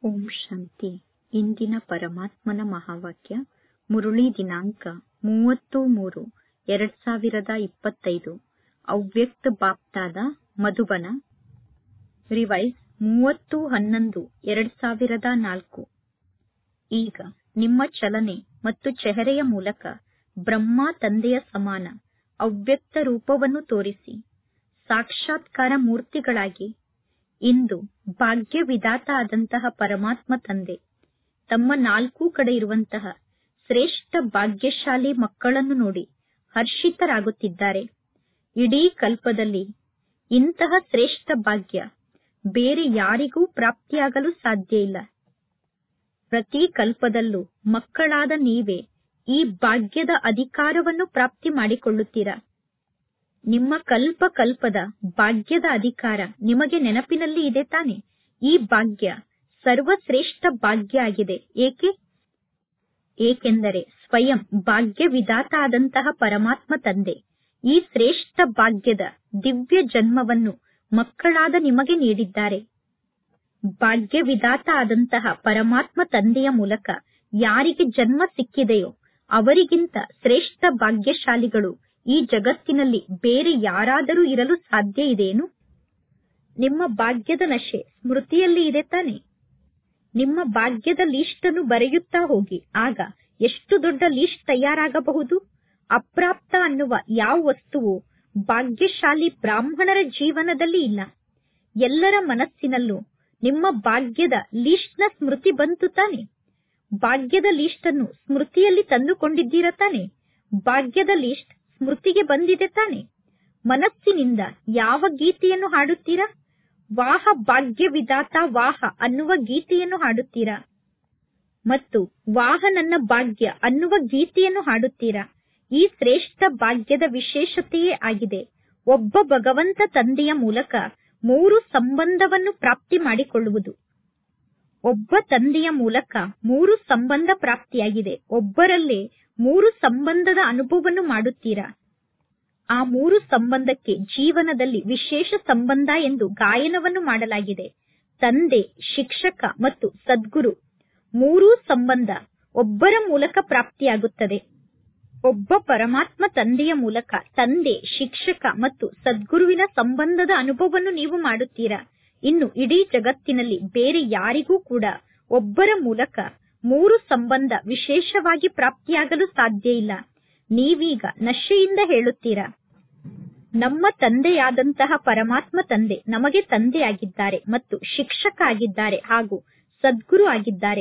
ಓಂ ಶಾಂತಿ ಇಂದಿನ ಪರಮಾತ್ಮನ ಮಹಾವಾಕ್ಯ ಮುರುಳಿ ದಿನಾಂಕ ಮೂವತ್ತು ಮೂರು ಎರಡ್ ಸಾವಿರದ ಇಪ್ಪತ್ತೈದು ಅವ್ಯಕ್ತ ಬಾಪ್ತಾದ ಮಧುಬನ ರಿವೈಸ್ ಮೂವತ್ತು ಹನ್ನೊಂದು ಎರಡ್ ಸಾವಿರದ ನಾಲ್ಕು ಈಗ ನಿಮ್ಮ ಚಲನೆ ಮತ್ತು ಚೆಹರೆಯ ಮೂಲಕ ಬ್ರಹ್ಮ ತಂದೆಯ ಸಮಾನ ಅವ್ಯಕ್ತ ರೂಪವನ್ನು ತೋರಿಸಿ ಸಾಕ್ಷಾತ್ಕಾರ ಮೂರ್ತಿಗಳಾಗಿ ಇಂದು ಭಾಗ್ಯ ವಿಧಾತ ಆದಂತಹ ಪರಮಾತ್ಮ ತಂದೆ ತಮ್ಮ ನಾಲ್ಕೂ ಕಡೆ ಇರುವಂತಹ ಶ್ರೇಷ್ಠ ಭಾಗ್ಯಶಾಲಿ ಮಕ್ಕಳನ್ನು ನೋಡಿ ಹರ್ಷಿತರಾಗುತ್ತಿದ್ದಾರೆ ಇಡೀ ಕಲ್ಪದಲ್ಲಿ ಇಂತಹ ಶ್ರೇಷ್ಠ ಭಾಗ್ಯ ಬೇರೆ ಯಾರಿಗೂ ಪ್ರಾಪ್ತಿಯಾಗಲು ಸಾಧ್ಯ ಇಲ್ಲ ಪ್ರತಿ ಕಲ್ಪದಲ್ಲೂ ಮಕ್ಕಳಾದ ನೀವೇ ಈ ಭಾಗ್ಯದ ಅಧಿಕಾರವನ್ನು ಪ್ರಾಪ್ತಿ ಮಾಡಿಕೊಳ್ಳುತ್ತೀರಾ ನಿಮ್ಮ ಕಲ್ಪ ಕಲ್ಪದ ಭಾಗ್ಯದ ಅಧಿಕಾರ ನಿಮಗೆ ನೆನಪಿನಲ್ಲಿ ಇದೆ ತಾನೆ ಈ ಭಾಗ್ಯ ಸರ್ವಶ್ರೇಷ್ಠ ಭಾಗ್ಯ ಆಗಿದೆ ಏಕೆ ಏಕೆಂದರೆ ಸ್ವಯಂ ಭಾಗ್ಯ ವಿಧಾತ ಆದಂತಹ ಪರಮಾತ್ಮ ತಂದೆ ಈ ಶ್ರೇಷ್ಠ ಭಾಗ್ಯದ ದಿವ್ಯ ಜನ್ಮವನ್ನು ಮಕ್ಕಳಾದ ನಿಮಗೆ ನೀಡಿದ್ದಾರೆ ಭಾಗ್ಯ ವಿಧಾತ ಆದಂತಹ ಪರಮಾತ್ಮ ತಂದೆಯ ಮೂಲಕ ಯಾರಿಗೆ ಜನ್ಮ ಸಿಕ್ಕಿದೆಯೋ ಅವರಿಗಿಂತ ಶ್ರೇಷ್ಠ ಭಾಗ್ಯಶಾಲಿಗಳು ಈ ಜಗತ್ತಿನಲ್ಲಿ ಬೇರೆ ಯಾರಾದರೂ ಇರಲು ಸಾಧ್ಯ ಇದೆಯೇನು ನಿಮ್ಮ ಭಾಗ್ಯದ ನಶೆ ಸ್ಮೃತಿಯಲ್ಲಿ ಇದೆ ತಾನೆ ನಿಮ್ಮ ಭಾಗ್ಯದ ಲೀಸ್ಟ್ ಅನ್ನು ಬರೆಯುತ್ತಾ ಹೋಗಿ ಆಗ ಎಷ್ಟು ದೊಡ್ಡ ಲೀಸ್ಟ್ ತಯಾರಾಗಬಹುದು ಅಪ್ರಾಪ್ತ ಅನ್ನುವ ಯಾವ ವಸ್ತುವು ಭಾಗ್ಯಶಾಲಿ ಬ್ರಾಹ್ಮಣರ ಜೀವನದಲ್ಲಿ ಇಲ್ಲ ಎಲ್ಲರ ಮನಸ್ಸಿನಲ್ಲೂ ನಿಮ್ಮ ಭಾಗ್ಯದ ಲೀಸ್ಟ್ ನ ಸ್ಮೃತಿ ಬಂತು ತಾನೆ ಭಾಗ್ಯದ ಲೀಸ್ಟ್ ಅನ್ನು ಸ್ಮೃತಿಯಲ್ಲಿ ತಂದುಕೊಂಡಿದ್ದೀರ ತಾನೆ ಭಾಗ್ಯದ ಲೀಸ್ಟ್ ಸ್ಮೃತಿಗೆ ಬಂದಿದೆ ತಾನೆ ಮನಸ್ಸಿನಿಂದ ಯಾವ ಗೀತೆಯನ್ನು ಹಾಡುತ್ತೀರಾ ವಾಹ ಭಾಗ್ಯ ವಿಧಾತ ವಾಹ ಅನ್ನುವ ಗೀತೆಯನ್ನು ಹಾಡುತ್ತೀರಾ ಮತ್ತು ವಾಹ ನನ್ನ ಭಾಗ್ಯ ಅನ್ನುವ ಗೀತೆಯನ್ನು ಹಾಡುತ್ತೀರಾ ಈ ಶ್ರೇಷ್ಠ ಭಾಗ್ಯದ ವಿಶೇಷತೆಯೇ ಆಗಿದೆ ಒಬ್ಬ ಭಗವಂತ ತಂದೆಯ ಮೂಲಕ ಮೂರು ಸಂಬಂಧವನ್ನು ಪ್ರಾಪ್ತಿ ಮಾಡಿಕೊಳ್ಳುವುದು ಒಬ್ಬ ತಂದೆಯ ಮೂಲಕ ಮೂರು ಸಂಬಂಧ ಪ್ರಾಪ್ತಿಯಾಗಿದೆ ಒಬ್ಬರಲ್ಲೇ ಮೂರು ಸಂಬಂಧದ ಅನುಭವವನ್ನು ಮಾಡುತ್ತೀರಾ ಆ ಮೂರು ಸಂಬಂಧಕ್ಕೆ ಜೀವನದಲ್ಲಿ ವಿಶೇಷ ಸಂಬಂಧ ಎಂದು ಗಾಯನವನ್ನು ಮಾಡಲಾಗಿದೆ ತಂದೆ ಶಿಕ್ಷಕ ಮತ್ತು ಸದ್ಗುರು ಮೂರೂ ಸಂಬಂಧ ಒಬ್ಬರ ಮೂಲಕ ಪ್ರಾಪ್ತಿಯಾಗುತ್ತದೆ ಒಬ್ಬ ಪರಮಾತ್ಮ ತಂದೆಯ ಮೂಲಕ ತಂದೆ ಶಿಕ್ಷಕ ಮತ್ತು ಸದ್ಗುರುವಿನ ಸಂಬಂಧದ ಅನುಭವವನ್ನು ನೀವು ಮಾಡುತ್ತೀರಾ ಇನ್ನು ಇಡೀ ಜಗತ್ತಿನಲ್ಲಿ ಬೇರೆ ಯಾರಿಗೂ ಕೂಡ ಒಬ್ಬರ ಮೂಲಕ ಮೂರು ಸಂಬಂಧ ವಿಶೇಷವಾಗಿ ಪ್ರಾಪ್ತಿಯಾಗಲು ಸಾಧ್ಯ ಇಲ್ಲ ನೀವೀಗ ನಶೆಯಿಂದ ಹೇಳುತ್ತೀರಾ ನಮ್ಮ ತಂದೆಯಾದಂತಹ ಪರಮಾತ್ಮ ತಂದೆ ನಮಗೆ ತಂದೆಯಾಗಿದ್ದಾರೆ ಮತ್ತು ಶಿಕ್ಷಕ ಆಗಿದ್ದಾರೆ ಹಾಗೂ ಸದ್ಗುರು ಆಗಿದ್ದಾರೆ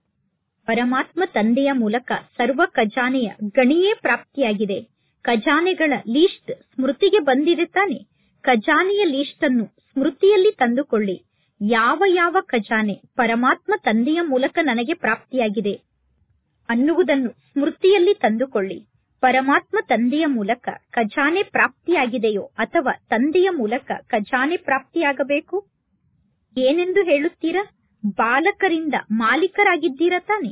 ಪರಮಾತ್ಮ ತಂದೆಯ ಮೂಲಕ ಸರ್ವ ಖಜಾನೆಯ ಗಣಿಯೇ ಪ್ರಾಪ್ತಿಯಾಗಿದೆ ಖಜಾನೆಗಳ ಲೀಸ್ಟ್ ಸ್ಮೃತಿಗೆ ಬಂದಿದೆ ತಾನೆ ಖಜಾನೆಯ ಲೀಸ್ಟ್ ಅನ್ನು ಸ್ಮೃತಿಯಲ್ಲಿ ತಂದುಕೊಳ್ಳಿ ಯಾವ ಯಾವ ಖಜಾನೆ ಪರಮಾತ್ಮ ತಂದೆಯ ಮೂಲಕ ನನಗೆ ಪ್ರಾಪ್ತಿಯಾಗಿದೆ ಅನ್ನುವುದನ್ನು ಸ್ಮೃತಿಯಲ್ಲಿ ತಂದುಕೊಳ್ಳಿ ಪರಮಾತ್ಮ ತಂದೆಯ ಮೂಲಕ ಖಜಾನೆ ಪ್ರಾಪ್ತಿಯಾಗಿದೆಯೋ ಅಥವಾ ತಂದೆಯ ಮೂಲಕ ಖಜಾನೆ ಪ್ರಾಪ್ತಿಯಾಗಬೇಕು ಏನೆಂದು ಹೇಳುತ್ತೀರಾ ಬಾಲಕರಿಂದ ಮಾಲೀಕರಾಗಿದ್ದೀರಾ ತಾನೆ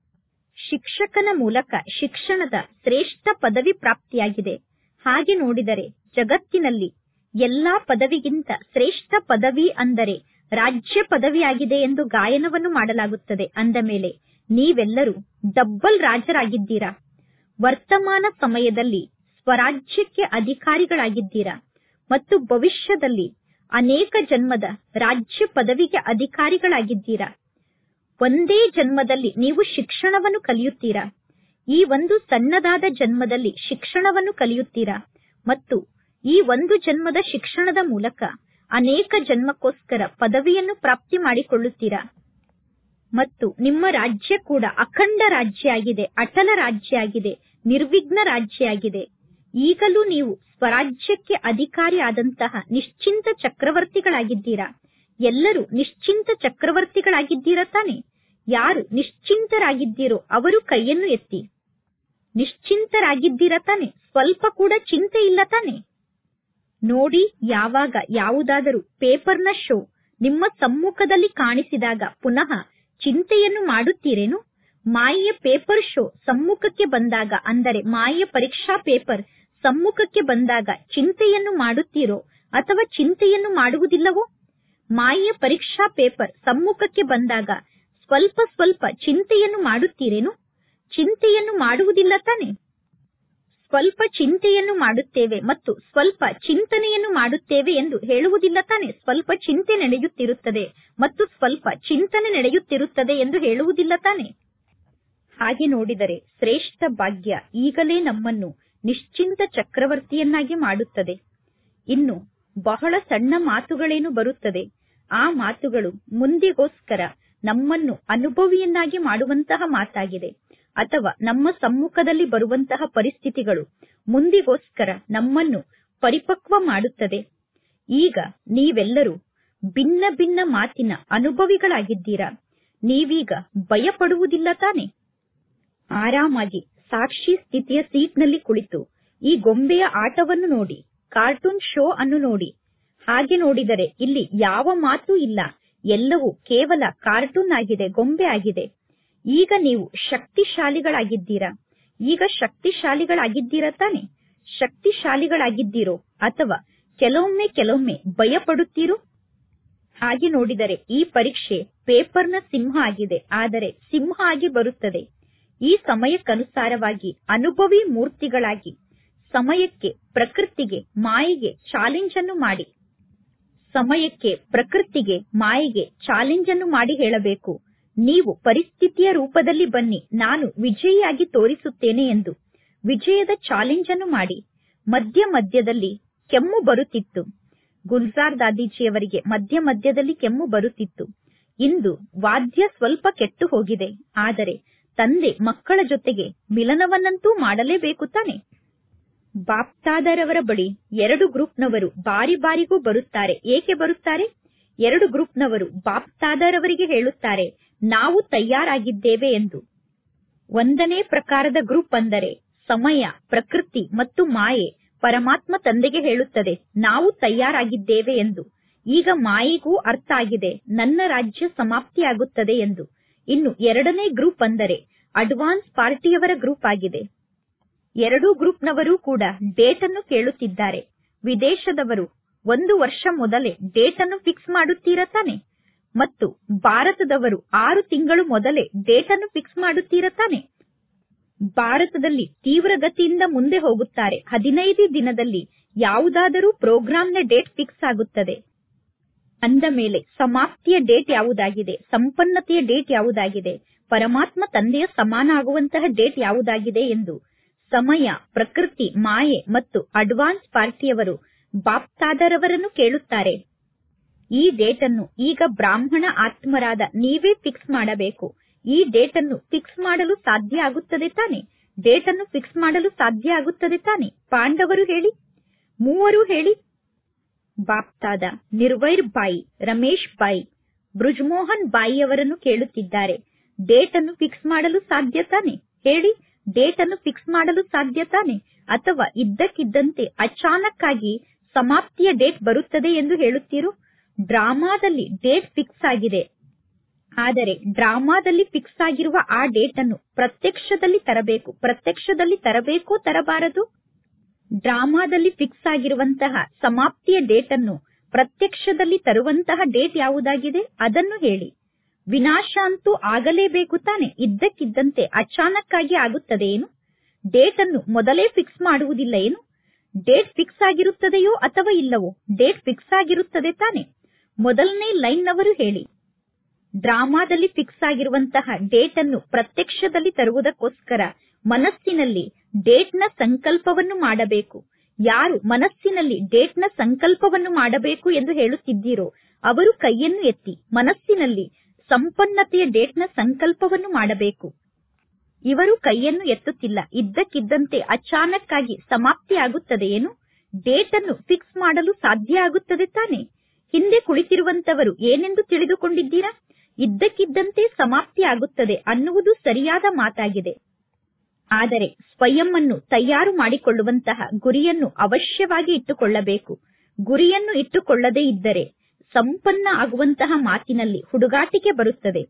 ಶಿಕ್ಷಕನ ಮೂಲಕ ಶಿಕ್ಷಣದ ಶ್ರೇಷ್ಠ ಪದವಿ ಪ್ರಾಪ್ತಿಯಾಗಿದೆ ಹಾಗೆ ನೋಡಿದರೆ ಜಗತ್ತಿನಲ್ಲಿ ಎಲ್ಲಾ ಪದವಿಗಿಂತ ಶ್ರೇಷ್ಠ ಪದವಿ ಅಂದರೆ ರಾಜ್ಯ ಪದವಿಯಾಗಿದೆ ಎಂದು ಗಾಯನವನ್ನು ಮಾಡಲಾಗುತ್ತದೆ ಅಂದ ಮೇಲೆ ನೀವೆಲ್ಲರೂ ಡಬ್ಬಲ್ ರಾಜರಾಗಿದ್ದೀರಾ ವರ್ತಮಾನ ಸಮಯದಲ್ಲಿ ಸ್ವರಾಜ್ಯಕ್ಕೆ ಅಧಿಕಾರಿಗಳಾಗಿದ್ದೀರಾ ಮತ್ತು ಭವಿಷ್ಯದಲ್ಲಿ ಅನೇಕ ಜನ್ಮದ ರಾಜ್ಯ ಪದವಿಗೆ ಅಧಿಕಾರಿಗಳಾಗಿದ್ದೀರಾ ಒಂದೇ ಜನ್ಮದಲ್ಲಿ ನೀವು ಶಿಕ್ಷಣವನ್ನು ಕಲಿಯುತ್ತೀರಾ ಈ ಒಂದು ಸಣ್ಣದಾದ ಜನ್ಮದಲ್ಲಿ ಶಿಕ್ಷಣವನ್ನು ಕಲಿಯುತ್ತೀರಾ ಮತ್ತು ಈ ಒಂದು ಜನ್ಮದ ಶಿಕ್ಷಣದ ಮೂಲಕ ಅನೇಕ ಜನ್ಮಕ್ಕೋಸ್ಕರ ಪದವಿಯನ್ನು ಪ್ರಾಪ್ತಿ ಮಾಡಿಕೊಳ್ಳುತ್ತೀರಾ ಮತ್ತು ನಿಮ್ಮ ರಾಜ್ಯ ಕೂಡ ಅಖಂಡ ರಾಜ್ಯ ಆಗಿದೆ ಅಟಲ ರಾಜ್ಯ ಆಗಿದೆ ನಿರ್ವಿಘ್ನ ರಾಜ್ಯ ಆಗಿದೆ ಈಗಲೂ ನೀವು ಸ್ವರಾಜ್ಯಕ್ಕೆ ಅಧಿಕಾರಿ ಆದಂತಹ ನಿಶ್ಚಿಂತ ಚಕ್ರವರ್ತಿಗಳಾಗಿದ್ದೀರಾ ಎಲ್ಲರೂ ನಿಶ್ಚಿಂತ ಚಕ್ರವರ್ತಿಗಳಾಗಿದ್ದೀರಾ ತಾನೆ ಯಾರು ನಿಶ್ಚಿಂತರಾಗಿದ್ದೀರೋ ಅವರು ಕೈಯನ್ನು ಎತ್ತಿ ನಿಶ್ಚಿಂತರಾಗಿದ್ದೀರಾ ತಾನೆ ಸ್ವಲ್ಪ ಕೂಡ ಚಿಂತೆ ಇಲ್ಲ ತಾನೆ ನೋಡಿ ಯಾವಾಗ ಯಾವುದಾದರೂ ಪೇಪರ್ನ ಶೋ ನಿಮ್ಮ ಸಮ್ಮುಖದಲ್ಲಿ ಕಾಣಿಸಿದಾಗ ಪುನಃ ಚಿಂತೆಯನ್ನು ಮಾಡುತ್ತೀರೇನು ಮಾಯೆಯ ಪೇಪರ್ ಶೋ ಸಮ್ಮುಖಕ್ಕೆ ಬಂದಾಗ ಅಂದರೆ ಮಾಯೆಯ ಪರೀಕ್ಷಾ ಪೇಪರ್ ಸಮ್ಮುಖಕ್ಕೆ ಬಂದಾಗ ಚಿಂತೆಯನ್ನು ಮಾಡುತ್ತೀರೋ ಅಥವಾ ಚಿಂತೆಯನ್ನು ಮಾಡುವುದಿಲ್ಲವೋ ಮಾಯೆಯ ಪರೀಕ್ಷಾ ಪೇಪರ್ ಸಮ್ಮುಖಕ್ಕೆ ಬಂದಾಗ ಸ್ವಲ್ಪ ಸ್ವಲ್ಪ ಚಿಂತೆಯನ್ನು ಮಾಡುತ್ತೀರೇನು ಚಿಂತೆಯನ್ನು ಮಾಡುವುದಿಲ್ಲ ತಾನೆ ಸ್ವಲ್ಪ ಚಿಂತೆಯನ್ನು ಮಾಡುತ್ತೇವೆ ಮತ್ತು ಸ್ವಲ್ಪ ಚಿಂತನೆಯನ್ನು ಮಾಡುತ್ತೇವೆ ಎಂದು ಹೇಳುವುದಿಲ್ಲ ತಾನೆ ಸ್ವಲ್ಪ ಚಿಂತೆ ನಡೆಯುತ್ತಿರುತ್ತದೆ ಮತ್ತು ಸ್ವಲ್ಪ ಚಿಂತನೆ ನಡೆಯುತ್ತಿರುತ್ತದೆ ಎಂದು ಹೇಳುವುದಿಲ್ಲ ತಾನೆ ಹಾಗೆ ನೋಡಿದರೆ ಶ್ರೇಷ್ಠ ಭಾಗ್ಯ ಈಗಲೇ ನಮ್ಮನ್ನು ನಿಶ್ಚಿಂತ ಚಕ್ರವರ್ತಿಯನ್ನಾಗಿ ಮಾಡುತ್ತದೆ ಇನ್ನು ಬಹಳ ಸಣ್ಣ ಮಾತುಗಳೇನು ಬರುತ್ತದೆ ಆ ಮಾತುಗಳು ಮುಂದಿಗೋಸ್ಕರ ನಮ್ಮನ್ನು ಅನುಭವಿಯನ್ನಾಗಿ ಮಾಡುವಂತಹ ಮಾತಾಗಿದೆ ಅಥವಾ ನಮ್ಮ ಸಮ್ಮುಖದಲ್ಲಿ ಬರುವಂತಹ ಪರಿಸ್ಥಿತಿಗಳು ಮುಂದಿಗೋಸ್ಕರ ನಮ್ಮನ್ನು ಪರಿಪಕ್ವ ಮಾಡುತ್ತದೆ ಈಗ ನೀವೆಲ್ಲರೂ ಭಿನ್ನ ಭಿನ್ನ ಮಾತಿನ ಅನುಭವಿಗಳಾಗಿದ್ದೀರಾ ನೀವೀಗ ಭಯಪಡುವುದಿಲ್ಲ ತಾನೆ ಆರಾಮಾಗಿ ಸಾಕ್ಷಿ ಸ್ಥಿತಿಯ ಸೀಟ್ನಲ್ಲಿ ಕುಳಿತು ಈ ಗೊಂಬೆಯ ಆಟವನ್ನು ನೋಡಿ ಕಾರ್ಟೂನ್ ಶೋ ಅನ್ನು ನೋಡಿ ಹಾಗೆ ನೋಡಿದರೆ ಇಲ್ಲಿ ಯಾವ ಮಾತು ಇಲ್ಲ ಎಲ್ಲವೂ ಕೇವಲ ಕಾರ್ಟೂನ್ ಆಗಿದೆ ಗೊಂಬೆ ಆಗಿದೆ ಈಗ ನೀವು ಶಕ್ತಿಶಾಲಿಗಳಾಗಿದ್ದೀರಾ ಈಗ ಶಕ್ತಿಶಾಲಿಗಳಾಗಿದ್ದೀರಾ ತಾನೆ ಶಕ್ತಿಶಾಲಿಗಳಾಗಿದ್ದೀರೋ ಅಥವಾ ಕೆಲವೊಮ್ಮೆ ಕೆಲವೊಮ್ಮೆ ಭಯಪಡುತ್ತೀರೋ ಹಾಗೆ ನೋಡಿದರೆ ಈ ಪರೀಕ್ಷೆ ಪೇಪರ್ನ ಸಿಂಹ ಆಗಿದೆ ಆದರೆ ಸಿಂಹ ಆಗಿ ಬರುತ್ತದೆ ಈ ಸಮಯಕ್ಕನುಸಾರವಾಗಿ ಅನುಭವಿ ಮೂರ್ತಿಗಳಾಗಿ ಸಮಯಕ್ಕೆ ಪ್ರಕೃತಿಗೆ ಮಾಯೆಗೆ ಚಾಲೆಂಜ್ ಅನ್ನು ಮಾಡಿ ಸಮಯಕ್ಕೆ ಪ್ರಕೃತಿಗೆ ಮಾಯೆಗೆ ಚಾಲೆಂಜ್ ಅನ್ನು ಮಾಡಿ ಹೇಳಬೇಕು ನೀವು ಪರಿಸ್ಥಿತಿಯ ರೂಪದಲ್ಲಿ ಬನ್ನಿ ನಾನು ವಿಜಯಿಯಾಗಿ ತೋರಿಸುತ್ತೇನೆ ಎಂದು ವಿಜಯದ ಚಾಲೆಂಜ್ ಅನ್ನು ಮಾಡಿ ಮಧ್ಯ ಮಧ್ಯದಲ್ಲಿ ಕೆಮ್ಮು ಬರುತ್ತಿತ್ತು ಗುಲ್ಜಾರ್ ದಾದೀಜಿಯವರಿಗೆ ಮಧ್ಯ ಮಧ್ಯದಲ್ಲಿ ಕೆಮ್ಮು ಬರುತ್ತಿತ್ತು ಇಂದು ವಾದ್ಯ ಸ್ವಲ್ಪ ಕೆಟ್ಟು ಹೋಗಿದೆ ಆದರೆ ತಂದೆ ಮಕ್ಕಳ ಜೊತೆಗೆ ಮಿಲನವನ್ನಂತೂ ಮಾಡಲೇಬೇಕು ತಾನೆ ಬಾಪ್ತಾದರವರ ಬಳಿ ಎರಡು ಗ್ರೂಪ್ನವರು ಬಾರಿ ಬಾರಿಗೂ ಬರುತ್ತಾರೆ ಏಕೆ ಬರುತ್ತಾರೆ ಎರಡು ಗ್ರೂಪ್ನವರು ಬಾಪ್ತಾದರವರಿಗೆ ಹೇಳುತ್ತಾರೆ ನಾವು ತಯಾರಾಗಿದ್ದೇವೆ ಎಂದು ಒಂದನೇ ಪ್ರಕಾರದ ಗ್ರೂಪ್ ಅಂದರೆ ಸಮಯ ಪ್ರಕೃತಿ ಮತ್ತು ಮಾಯೆ ಪರಮಾತ್ಮ ತಂದೆಗೆ ಹೇಳುತ್ತದೆ ನಾವು ತಯಾರಾಗಿದ್ದೇವೆ ಎಂದು ಈಗ ಮಾಯೆಗೂ ಅರ್ಥ ಆಗಿದೆ ನನ್ನ ರಾಜ್ಯ ಸಮಾಪ್ತಿಯಾಗುತ್ತದೆ ಎಂದು ಇನ್ನು ಎರಡನೇ ಗ್ರೂಪ್ ಅಂದರೆ ಅಡ್ವಾನ್ಸ್ ಪಾರ್ಟಿಯವರ ಗ್ರೂಪ್ ಆಗಿದೆ ಎರಡೂ ಗ್ರೂಪ್ನವರು ಕೂಡ ಡೇಟ್ ಅನ್ನು ಕೇಳುತ್ತಿದ್ದಾರೆ ವಿದೇಶದವರು ಒಂದು ವರ್ಷ ಮೊದಲೇ ಡೇಟ್ ಅನ್ನು ಫಿಕ್ಸ್ ಮಾಡುತ್ತೀರಾ ತಾನೆ ಮತ್ತು ಭಾರತದವರು ಆರು ತಿಂಗಳು ಮೊದಲೇ ಡೇಟ್ ಅನ್ನು ಫಿಕ್ಸ್ ಮಾಡುತ್ತೀರಾ ತಾನೆ ಭಾರತದಲ್ಲಿ ತೀವ್ರಗತಿಯಿಂದ ಮುಂದೆ ಹೋಗುತ್ತಾರೆ ಹದಿನೈದು ದಿನದಲ್ಲಿ ಯಾವುದಾದರೂ ಪ್ರೋಗ್ರಾಂನ ಡೇಟ್ ಫಿಕ್ಸ್ ಆಗುತ್ತದೆ ಅಂದ ಮೇಲೆ ಸಮಾಪ್ತಿಯ ಡೇಟ್ ಯಾವುದಾಗಿದೆ ಸಂಪನ್ನತೆಯ ಡೇಟ್ ಯಾವುದಾಗಿದೆ ಪರಮಾತ್ಮ ತಂದೆಯ ಸಮಾನ ಆಗುವಂತಹ ಡೇಟ್ ಯಾವುದಾಗಿದೆ ಎಂದು ಸಮಯ ಪ್ರಕೃತಿ ಮಾಯೆ ಮತ್ತು ಅಡ್ವಾನ್ಸ್ ಪಾರ್ಟಿಯವರು ಬಾಪ್ತಾದರವರನ್ನು ಕೇಳುತ್ತಾರೆ ಈ ಡೇಟ್ ಅನ್ನು ಈಗ ಬ್ರಾಹ್ಮಣ ಆತ್ಮರಾದ ನೀವೇ ಫಿಕ್ಸ್ ಮಾಡಬೇಕು ಈ ಡೇಟ್ ಅನ್ನು ಫಿಕ್ಸ್ ಮಾಡಲು ಸಾಧ್ಯ ಆಗುತ್ತದೆ ತಾನೆ ಡೇಟ್ ಅನ್ನು ಫಿಕ್ಸ್ ಮಾಡಲು ಸಾಧ್ಯ ಆಗುತ್ತದೆ ತಾನೆ ಪಾಂಡವರು ಹೇಳಿ ಮೂವರು ಹೇಳಿ ಬಾಪ್ತಾದ ನಿರ್ವೈರ್ ಬಾಯಿ ರಮೇಶ್ ಬಾಯಿ ಬ್ರುಜ್ಮೋಹನ್ ಬಾಯಿಯವರನ್ನು ಕೇಳುತ್ತಿದ್ದಾರೆ ಡೇಟ್ ಅನ್ನು ಫಿಕ್ಸ್ ಮಾಡಲು ಸಾಧ್ಯ ತಾನೆ ಹೇಳಿ ಡೇಟ್ ಅನ್ನು ಫಿಕ್ಸ್ ಮಾಡಲು ಸಾಧ್ಯ ತಾನೆ ಅಥವಾ ಇದ್ದಕ್ಕಿದ್ದಂತೆ ಅಚಾನಕ್ ಆಗಿ ಸಮಾಪ್ತಿಯ ಡೇಟ್ ಬರುತ್ತದೆ ಎಂದು ಹೇಳುತ್ತೀರೋ ಡ್ರಾಮಾದಲ್ಲಿ ಡೇಟ್ ಫಿಕ್ಸ್ ಆಗಿದೆ ಆದರೆ ಡ್ರಾಮಾದಲ್ಲಿ ಫಿಕ್ಸ್ ಆಗಿರುವ ಆ ಡೇಟ್ ಅನ್ನು ಪ್ರತ್ಯಕ್ಷದಲ್ಲಿ ತರಬೇಕು ಪ್ರತ್ಯಕ್ಷದಲ್ಲಿ ತರಬೇಕೋ ತರಬಾರದು ಡ್ರಾಮಾದಲ್ಲಿ ಫಿಕ್ಸ್ ಆಗಿರುವಂತಹ ಸಮಾಪ್ತಿಯ ಡೇಟ್ ಅನ್ನು ಪ್ರತ್ಯಕ್ಷದಲ್ಲಿ ತರುವಂತಹ ಡೇಟ್ ಯಾವುದಾಗಿದೆ ಅದನ್ನು ಹೇಳಿ ವಿನಾಶ ಅಂತೂ ಆಗಲೇಬೇಕು ತಾನೆ ಇದ್ದಕ್ಕಿದ್ದಂತೆ ಅಚಾನಕ್ ಆಗಿ ಆಗುತ್ತದೆ ಏನು ಡೇಟ್ ಅನ್ನು ಮೊದಲೇ ಫಿಕ್ಸ್ ಮಾಡುವುದಿಲ್ಲ ಏನು ಡೇಟ್ ಫಿಕ್ಸ್ ಆಗಿರುತ್ತದೆಯೋ ಅಥವಾ ಇಲ್ಲವೋ ಡೇಟ್ ಫಿಕ್ಸ್ ಆಗಿರುತ್ತದೆ ತಾನೆ ಮೊದಲನೇ ಲೈನ್ ನವರು ಹೇಳಿ ಡ್ರಾಮಾದಲ್ಲಿ ಫಿಕ್ಸ್ ಆಗಿರುವಂತಹ ಡೇಟ್ ಅನ್ನು ಪ್ರತ್ಯಕ್ಷದಲ್ಲಿ ತರುವುದಕ್ಕೋಸ್ಕರ ಮನಸ್ಸಿನಲ್ಲಿ ಡೇಟ್ ನ ಸಂಕಲ್ಪವನ್ನು ಮಾಡಬೇಕು ಯಾರು ಮನಸ್ಸಿನಲ್ಲಿ ಡೇಟ್ ನ ಸಂಕಲ್ಪವನ್ನು ಮಾಡಬೇಕು ಎಂದು ಹೇಳುತ್ತಿದ್ದೀರೋ ಅವರು ಕೈಯನ್ನು ಎತ್ತಿ ಮನಸ್ಸಿನಲ್ಲಿ ಸಂಪನ್ನತೆಯ ಡೇಟ್ ನ ಸಂಕಲ್ಪವನ್ನು ಮಾಡಬೇಕು ಇವರು ಕೈಯನ್ನು ಎತ್ತುತ್ತಿಲ್ಲ ಇದ್ದಕ್ಕಿದ್ದಂತೆ ಅಚಾನಕ್ ಆಗಿ ಸಮಾಪ್ತಿ ಆಗುತ್ತದೆ ಏನು ಡೇಟ್ ಅನ್ನು ಫಿಕ್ಸ್ ಮಾಡಲು ಸಾಧ್ಯ ಆಗುತ್ತದೆ ತಾನೆ ಹಿಂದೆ ಕುಳಿತಿರುವಂತವರು ಏನೆಂದು ತಿಳಿದುಕೊಂಡಿದ್ದೀರಾ ಇದ್ದಕ್ಕಿದ್ದಂತೆ ಸಮಾಪ್ತಿ ಆಗುತ್ತದೆ ಅನ್ನುವುದು ಸರಿಯಾದ ಮಾತಾಗಿದೆ ಆದರೆ ಸ್ವಯಂ ಅನ್ನು ತಯಾರು ಮಾಡಿಕೊಳ್ಳುವಂತಹ ಗುರಿಯನ್ನು ಅವಶ್ಯವಾಗಿ ಇಟ್ಟುಕೊಳ್ಳಬೇಕು ಗುರಿಯನ್ನು ಇಟ್ಟುಕೊಳ್ಳದೇ ಇದ್ದರೆ ಸಂಪನ್ನ ಆಗುವಂತಹ ಮಾತಿನಲ್ಲಿ ಹುಡುಗಾಟಿಕೆ ಬರುತ್ತದೆ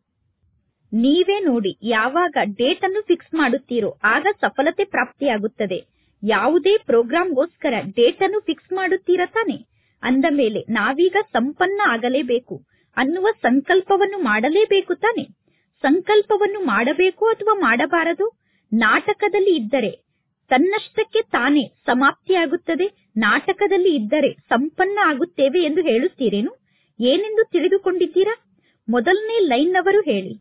ನೀವೇ ನೋಡಿ ಯಾವಾಗ ಡೇಟ್ ಅನ್ನು ಫಿಕ್ಸ್ ಮಾಡುತ್ತೀರೋ ಆಗ ಸಫಲತೆ ಪ್ರಾಪ್ತಿಯಾಗುತ್ತದೆ ಯಾವುದೇ ಪ್ರೋಗ್ರಾಂಗೋಸ್ಕರ ಡೇಟ್ ಅನ್ನು ಫಿಕ್ಸ್ ಮಾಡುತ್ತೀರಾ ತಾನೆ ಅಂದ ಮೇಲೆ ನಾವೀಗ ಸಂಪನ್ನ ಆಗಲೇಬೇಕು ಅನ್ನುವ ಸಂಕಲ್ಪವನ್ನು ಮಾಡಲೇಬೇಕು ತಾನೆ ಸಂಕಲ್ಪವನ್ನು ಮಾಡಬೇಕು ಅಥವಾ ಮಾಡಬಾರದು ನಾಟಕದಲ್ಲಿ ಇದ್ದರೆ ತನ್ನಷ್ಟಕ್ಕೆ ತಾನೇ ಸಮಾಪ್ತಿಯಾಗುತ್ತದೆ ನಾಟಕದಲ್ಲಿ ಇದ್ದರೆ ಸಂಪನ್ನ ಆಗುತ್ತೇವೆ ಎಂದು ಹೇಳುತ್ತೀರೇನು ಏನೆಂದು ತಿಳಿದುಕೊಂಡಿದ್ದೀರಾ ಮೊದಲನೇ ಲೈನ್ನವರು ಹೇಳಿ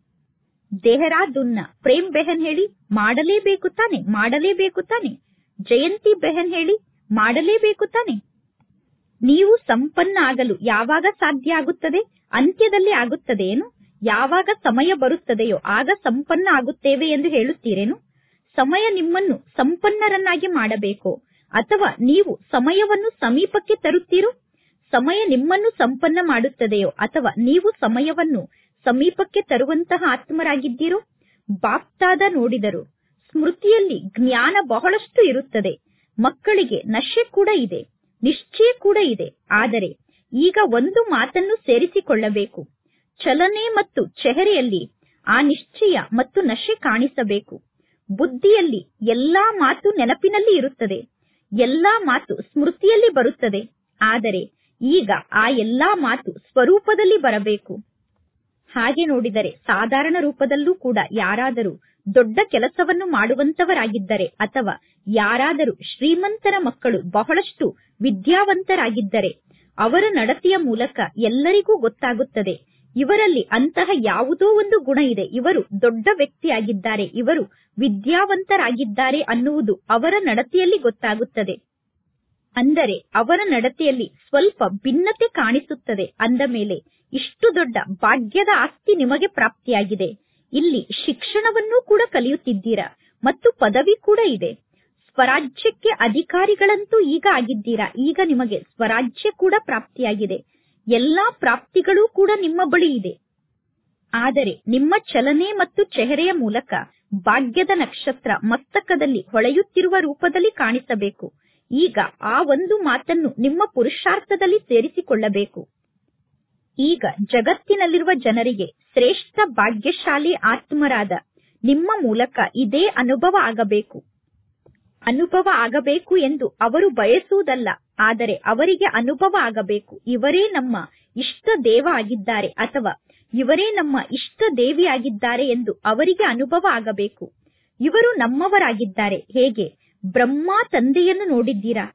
ದೇಹರಾದುನ್ನ ಪ್ರೇಮ್ ಬೆಹನ್ ಹೇಳಿ ಮಾಡಲೇಬೇಕು ತಾನೆ ಮಾಡಲೇಬೇಕು ತಾನೆ ಜಯಂತಿ ಬೆಹನ್ ಹೇಳಿ ಮಾಡಲೇಬೇಕು ತಾನೆ ನೀವು ಸಂಪನ್ನ ಆಗಲು ಯಾವಾಗ ಸಾಧ್ಯ ಆಗುತ್ತದೆ ಅಂತ್ಯದಲ್ಲಿ ಆಗುತ್ತದೆ ಏನು ಯಾವಾಗ ಸಮಯ ಬರುತ್ತದೆಯೋ ಆಗ ಸಂಪನ್ನ ಆಗುತ್ತೇವೆ ಎಂದು ಹೇಳುತ್ತೀರೇನು ಸಮಯ ನಿಮ್ಮನ್ನು ಸಂಪನ್ನರನ್ನಾಗಿ ಮಾಡಬೇಕು ಅಥವಾ ನೀವು ಸಮಯವನ್ನು ಸಮೀಪಕ್ಕೆ ತರುತ್ತೀರೋ ಸಮಯ ನಿಮ್ಮನ್ನು ಸಂಪನ್ನ ಮಾಡುತ್ತದೆಯೋ ಅಥವಾ ನೀವು ಸಮಯವನ್ನು ಸಮೀಪಕ್ಕೆ ತರುವಂತಹ ಆತ್ಮರಾಗಿದ್ದೀರೋ ಬಾಪ್ತಾದ ನೋಡಿದರು ಸ್ಮೃತಿಯಲ್ಲಿ ಜ್ಞಾನ ಬಹಳಷ್ಟು ಇರುತ್ತದೆ ಮಕ್ಕಳಿಗೆ ನಶೆ ಕೂಡ ಇದೆ ನಿಶ್ಚಯ ಕೂಡ ಇದೆ ಆದರೆ ಈಗ ಒಂದು ಮಾತನ್ನು ಸೇರಿಸಿಕೊಳ್ಳಬೇಕು ಚಲನೆ ಮತ್ತು ಚೆಹರೆಯಲ್ಲಿ ಆ ನಿಶ್ಚಯ ಮತ್ತು ನಶೆ ಕಾಣಿಸಬೇಕು ಬುದ್ಧಿಯಲ್ಲಿ ಎಲ್ಲಾ ಮಾತು ನೆನಪಿನಲ್ಲಿ ಇರುತ್ತದೆ ಎಲ್ಲಾ ಮಾತು ಸ್ಮೃತಿಯಲ್ಲಿ ಬರುತ್ತದೆ ಆದರೆ ಈಗ ಆ ಎಲ್ಲಾ ಮಾತು ಸ್ವರೂಪದಲ್ಲಿ ಬರಬೇಕು ಹಾಗೆ ನೋಡಿದರೆ ಸಾಧಾರಣ ರೂಪದಲ್ಲೂ ಕೂಡ ಯಾರಾದರೂ ದೊಡ್ಡ ಕೆಲಸವನ್ನು ಮಾಡುವಂತವರಾಗಿದ್ದರೆ ಅಥವಾ ಯಾರಾದರೂ ಶ್ರೀಮಂತರ ಮಕ್ಕಳು ಬಹಳಷ್ಟು ವಿದ್ಯಾವಂತರಾಗಿದ್ದರೆ ಅವರ ನಡತೆಯ ಮೂಲಕ ಎಲ್ಲರಿಗೂ ಗೊತ್ತಾಗುತ್ತದೆ ಇವರಲ್ಲಿ ಅಂತಹ ಯಾವುದೋ ಒಂದು ಗುಣ ಇದೆ ಇವರು ದೊಡ್ಡ ವ್ಯಕ್ತಿಯಾಗಿದ್ದಾರೆ ಇವರು ವಿದ್ಯಾವಂತರಾಗಿದ್ದಾರೆ ಅನ್ನುವುದು ಅವರ ನಡತೆಯಲ್ಲಿ ಗೊತ್ತಾಗುತ್ತದೆ ಅಂದರೆ ಅವರ ನಡತೆಯಲ್ಲಿ ಸ್ವಲ್ಪ ಭಿನ್ನತೆ ಕಾಣಿಸುತ್ತದೆ ಅಂದ ಮೇಲೆ ಇಷ್ಟು ದೊಡ್ಡ ಭಾಗ್ಯದ ಆಸ್ತಿ ನಿಮಗೆ ಪ್ರಾಪ್ತಿಯಾಗಿದೆ ಇಲ್ಲಿ ಶಿಕ್ಷಣವನ್ನೂ ಕೂಡ ಕಲಿಯುತ್ತಿದ್ದೀರಾ ಮತ್ತು ಪದವಿ ಕೂಡ ಇದೆ ಸ್ವರಾಜ್ಯಕ್ಕೆ ಅಧಿಕಾರಿಗಳಂತೂ ಈಗ ಆಗಿದ್ದೀರಾ ಈಗ ನಿಮಗೆ ಸ್ವರಾಜ್ಯ ಕೂಡ ಪ್ರಾಪ್ತಿಯಾಗಿದೆ ಎಲ್ಲಾ ಪ್ರಾಪ್ತಿಗಳೂ ಕೂಡ ನಿಮ್ಮ ಬಳಿ ಇದೆ ಆದರೆ ನಿಮ್ಮ ಚಲನೆ ಮತ್ತು ಚೆಹರೆಯ ಮೂಲಕ ಭಾಗ್ಯದ ನಕ್ಷತ್ರ ಮಸ್ತಕದಲ್ಲಿ ಹೊಳೆಯುತ್ತಿರುವ ರೂಪದಲ್ಲಿ ಕಾಣಿಸಬೇಕು ಈಗ ಆ ಒಂದು ಮಾತನ್ನು ನಿಮ್ಮ ಪುರುಷಾರ್ಥದಲ್ಲಿ ಸೇರಿಸಿಕೊಳ್ಳಬೇಕು ಈಗ ಜಗತ್ತಿನಲ್ಲಿರುವ ಜನರಿಗೆ ಶ್ರೇಷ್ಠ ಭಾಗ್ಯಶಾಲಿ ಆತ್ಮರಾದ ನಿಮ್ಮ ಮೂಲಕ ಇದೇ ಅನುಭವ ಆಗಬೇಕು ಅನುಭವ ಆಗಬೇಕು ಎಂದು ಅವರು ಬಯಸುವುದಲ್ಲ ಆದರೆ ಅವರಿಗೆ ಅನುಭವ ಆಗಬೇಕು ಇವರೇ ನಮ್ಮ ಇಷ್ಟ ದೇವ ಆಗಿದ್ದಾರೆ ಅಥವಾ ಇವರೇ ನಮ್ಮ ಇಷ್ಟ ದೇವಿಯಾಗಿದ್ದಾರೆ ಎಂದು ಅವರಿಗೆ ಅನುಭವ ಆಗಬೇಕು ಇವರು ನಮ್ಮವರಾಗಿದ್ದಾರೆ ಹೇಗೆ ಬ್ರಹ್ಮ ತಂದೆಯನ್ನು ನೋಡಿದ್ದೀರಾ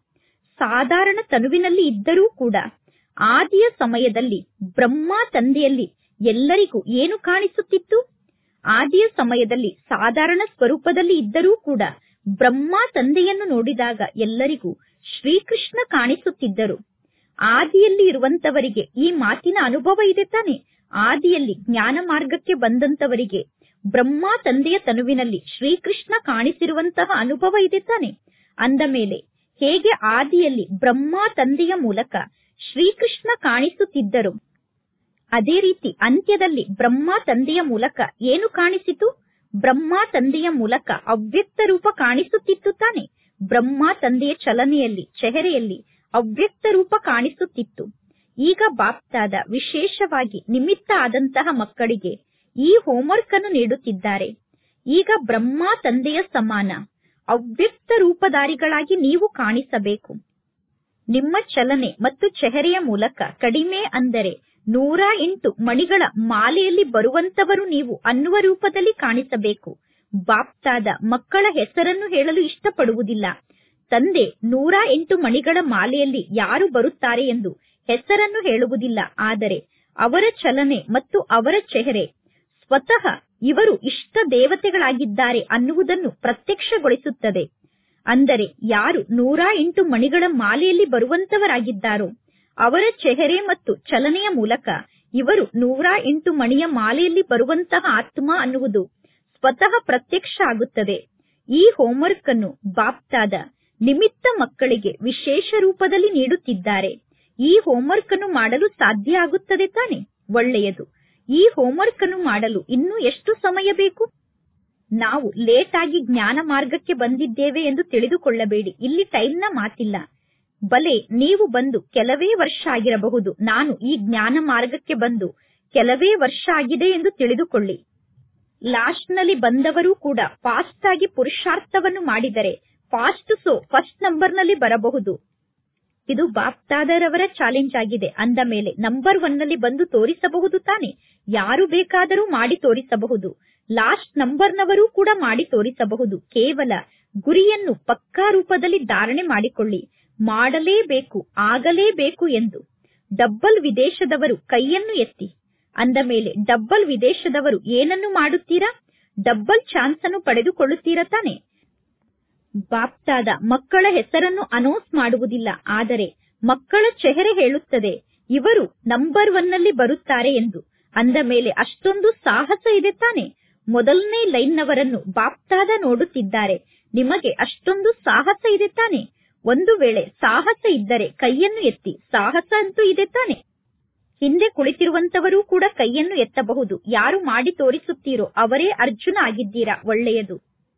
ಸಾಧಾರಣ ತನುವಿನಲ್ಲಿ ಇದ್ದರೂ ಕೂಡ ಆದಿಯ ಸಮಯದಲ್ಲಿ ಬ್ರಹ್ಮ ತಂದೆಯಲ್ಲಿ ಎಲ್ಲರಿಗೂ ಏನು ಕಾಣಿಸುತ್ತಿತ್ತು ಆದಿಯ ಸಮಯದಲ್ಲಿ ಸಾಧಾರಣ ಸ್ವರೂಪದಲ್ಲಿ ಇದ್ದರೂ ಕೂಡ ಬ್ರಹ್ಮ ತಂದೆಯನ್ನು ನೋಡಿದಾಗ ಎಲ್ಲರಿಗೂ ಶ್ರೀಕೃಷ್ಣ ಕಾಣಿಸುತ್ತಿದ್ದರು ಆದಿಯಲ್ಲಿ ಇರುವಂತವರಿಗೆ ಈ ಮಾತಿನ ಅನುಭವ ಇದೆ ತಾನೆ ಆದಿಯಲ್ಲಿ ಜ್ಞಾನ ಮಾರ್ಗಕ್ಕೆ ಬಂದಂತವರಿಗೆ ಬ್ರಹ್ಮ ತಂದೆಯ ತನುವಿನಲ್ಲಿ ಶ್ರೀಕೃಷ್ಣ ಕಾಣಿಸಿರುವಂತಹ ಅನುಭವ ಇದೆ ತಾನೆ ಅಂದ ಮೇಲೆ ಹೇಗೆ ಆದಿಯಲ್ಲಿ ಬ್ರಹ್ಮ ತಂದೆಯ ಮೂಲಕ ಶ್ರೀಕೃಷ್ಣ ಕಾಣಿಸುತ್ತಿದ್ದರು ಅದೇ ರೀತಿ ಅಂತ್ಯದಲ್ಲಿ ಬ್ರಹ್ಮ ತಂದೆಯ ಮೂಲಕ ಏನು ಕಾಣಿಸಿತು ಬ್ರಹ್ಮ ತಂದೆಯ ಮೂಲಕ ಅವ್ಯಕ್ತ ರೂಪ ಕಾಣಿಸುತ್ತಿತ್ತು ತಾನೆ ಬ್ರಹ್ಮ ತಂದೆಯ ಚಲನೆಯಲ್ಲಿ ಚೆಹರೆಯಲ್ಲಿ ಅವ್ಯಕ್ತ ರೂಪ ಕಾಣಿಸುತ್ತಿತ್ತು ಈಗ ಬಾಪ್ತಾದ ವಿಶೇಷವಾಗಿ ನಿಮಿತ್ತ ಆದಂತಹ ಮಕ್ಕಳಿಗೆ ಈ ಹೋಂವರ್ಕ್ ಅನ್ನು ನೀಡುತ್ತಿದ್ದಾರೆ ಈಗ ಬ್ರಹ್ಮ ತಂದೆಯ ಸಮಾನ ಅವ್ಯಕ್ತ ರೂಪಧಾರಿಗಳಾಗಿ ನೀವು ಕಾಣಿಸಬೇಕು ನಿಮ್ಮ ಚಲನೆ ಮತ್ತು ಚೆಹರೆಯ ಮೂಲಕ ಕಡಿಮೆ ಅಂದರೆ ನೂರ ಎಂಟು ಮಣಿಗಳ ಮಾಲೆಯಲ್ಲಿ ಬರುವಂತವರು ನೀವು ಅನ್ನುವ ರೂಪದಲ್ಲಿ ಕಾಣಿಸಬೇಕು ಬಾಪ್ತಾದ ಮಕ್ಕಳ ಹೆಸರನ್ನು ಹೇಳಲು ಇಷ್ಟಪಡುವುದಿಲ್ಲ ತಂದೆ ನೂರ ಎಂಟು ಮಣಿಗಳ ಮಾಲೆಯಲ್ಲಿ ಯಾರು ಬರುತ್ತಾರೆ ಎಂದು ಹೆಸರನ್ನು ಹೇಳುವುದಿಲ್ಲ ಆದರೆ ಅವರ ಚಲನೆ ಮತ್ತು ಅವರ ಚೆಹರೆ ಸ್ವತಃ ಇವರು ಇಷ್ಟ ದೇವತೆಗಳಾಗಿದ್ದಾರೆ ಅನ್ನುವುದನ್ನು ಪ್ರತ್ಯಕ್ಷಗೊಳಿಸುತ್ತದೆ ಅಂದರೆ ಯಾರು ನೂರ ಎಂಟು ಮಣಿಗಳ ಮಾಲೆಯಲ್ಲಿ ಬರುವಂತವರಾಗಿದ್ದಾರೋ ಅವರ ಚೆಹರೆ ಮತ್ತು ಚಲನೆಯ ಮೂಲಕ ಇವರು ನೂರ ಎಂಟು ಮಣಿಯ ಮಾಲೆಯಲ್ಲಿ ಬರುವಂತಹ ಆತ್ಮ ಅನ್ನುವುದು ಸ್ವತಃ ಪ್ರತ್ಯಕ್ಷ ಆಗುತ್ತದೆ ಈ ಹೋಂವರ್ಕ್ ಅನ್ನು ಬಾಪ್ತಾದ ನಿಮಿತ್ತ ಮಕ್ಕಳಿಗೆ ವಿಶೇಷ ರೂಪದಲ್ಲಿ ನೀಡುತ್ತಿದ್ದಾರೆ ಈ ಹೋಂವರ್ಕ್ ಅನ್ನು ಮಾಡಲು ಸಾಧ್ಯ ಆಗುತ್ತದೆ ತಾನೆ ಒಳ್ಳೆಯದು ಈ ಹೋಂವರ್ಕ್ ಅನ್ನು ಮಾಡಲು ಇನ್ನೂ ಎಷ್ಟು ಸಮಯ ಬೇಕು ನಾವು ಲೇಟ್ ಆಗಿ ಜ್ಞಾನ ಮಾರ್ಗಕ್ಕೆ ಬಂದಿದ್ದೇವೆ ಎಂದು ತಿಳಿದುಕೊಳ್ಳಬೇಡಿ ಇಲ್ಲಿ ಟೈಮ್ನ ಮಾತಿಲ್ಲ ಬಲೆ ನೀವು ಬಂದು ಕೆಲವೇ ವರ್ಷ ಆಗಿರಬಹುದು ನಾನು ಈ ಜ್ಞಾನ ಮಾರ್ಗಕ್ಕೆ ಬಂದು ಕೆಲವೇ ವರ್ಷ ಆಗಿದೆ ಎಂದು ತಿಳಿದುಕೊಳ್ಳಿ ಲಾಸ್ಟ್ ನಲ್ಲಿ ಬಂದವರು ಕೂಡ ಫಾಸ್ಟ್ ಆಗಿ ಪುರುಷಾರ್ಥವನ್ನು ಮಾಡಿದರೆ ಫಾಸ್ಟ್ ಸೋ ಫಸ್ಟ್ ನಂಬರ್ ನಲ್ಲಿ ಬರಬಹುದು ಇದು ಬಾಪ್ತಾದರವರ ಚಾಲೆಂಜ್ ಆಗಿದೆ ಅಂದ ಮೇಲೆ ನಂಬರ್ ಒನ್ ನಲ್ಲಿ ಬಂದು ತೋರಿಸಬಹುದು ತಾನೆ ಯಾರು ಬೇಕಾದರೂ ಮಾಡಿ ತೋರಿಸಬಹುದು ಲಾಸ್ಟ್ ನಂಬರ್ನವರು ಕೂಡ ಮಾಡಿ ತೋರಿಸಬಹುದು ಕೇವಲ ಗುರಿಯನ್ನು ಪಕ್ಕಾ ರೂಪದಲ್ಲಿ ಧಾರಣೆ ಮಾಡಿಕೊಳ್ಳಿ ಮಾಡಲೇಬೇಕು ಆಗಲೇಬೇಕು ಎಂದು ಡಬ್ಬಲ್ ವಿದೇಶದವರು ಕೈಯನ್ನು ಎತ್ತಿ ಅಂದ ಮೇಲೆ ಡಬ್ಬಲ್ ವಿದೇಶದವರು ಏನನ್ನು ಮಾಡುತ್ತೀರಾ ಡಬ್ಬಲ್ ಚಾನ್ಸ್ ಅನ್ನು ಪಡೆದುಕೊಳ್ಳುತ್ತೀರಾ ತಾನೆ ಬಾಪ್ತಾದ ಮಕ್ಕಳ ಹೆಸರನ್ನು ಅನೌನ್ಸ್ ಮಾಡುವುದಿಲ್ಲ ಆದರೆ ಮಕ್ಕಳ ಚೆಹರೆ ಹೇಳುತ್ತದೆ ಇವರು ನಂಬರ್ ಒನ್ ನಲ್ಲಿ ಬರುತ್ತಾರೆ ಎಂದು ಅಂದ ಮೇಲೆ ಅಷ್ಟೊಂದು ಸಾಹಸ ಇದೆ ತಾನೆ ಮೊದಲನೇ ಲೈನ್ನವರನ್ನು ಬಾಪ್ತಾದ ನೋಡುತ್ತಿದ್ದಾರೆ ನಿಮಗೆ ಅಷ್ಟೊಂದು ಸಾಹಸ ಇದೆ ತಾನೆ ಒಂದು ವೇಳೆ ಸಾಹಸ ಇದ್ದರೆ ಕೈಯನ್ನು ಎತ್ತಿ ಸಾಹಸ ಅಂತೂ ಇದೆ ತಾನೆ ಹಿಂದೆ ಕುಳಿತಿರುವಂತವರು ಕೂಡ ಕೈಯನ್ನು ಎತ್ತಬಹುದು ಯಾರು ಮಾಡಿ ತೋರಿಸುತ್ತೀರೋ ಅವರೇ ಅರ್ಜುನ ಆಗಿದ್ದೀರಾ ಒಳ್ಳೆಯದು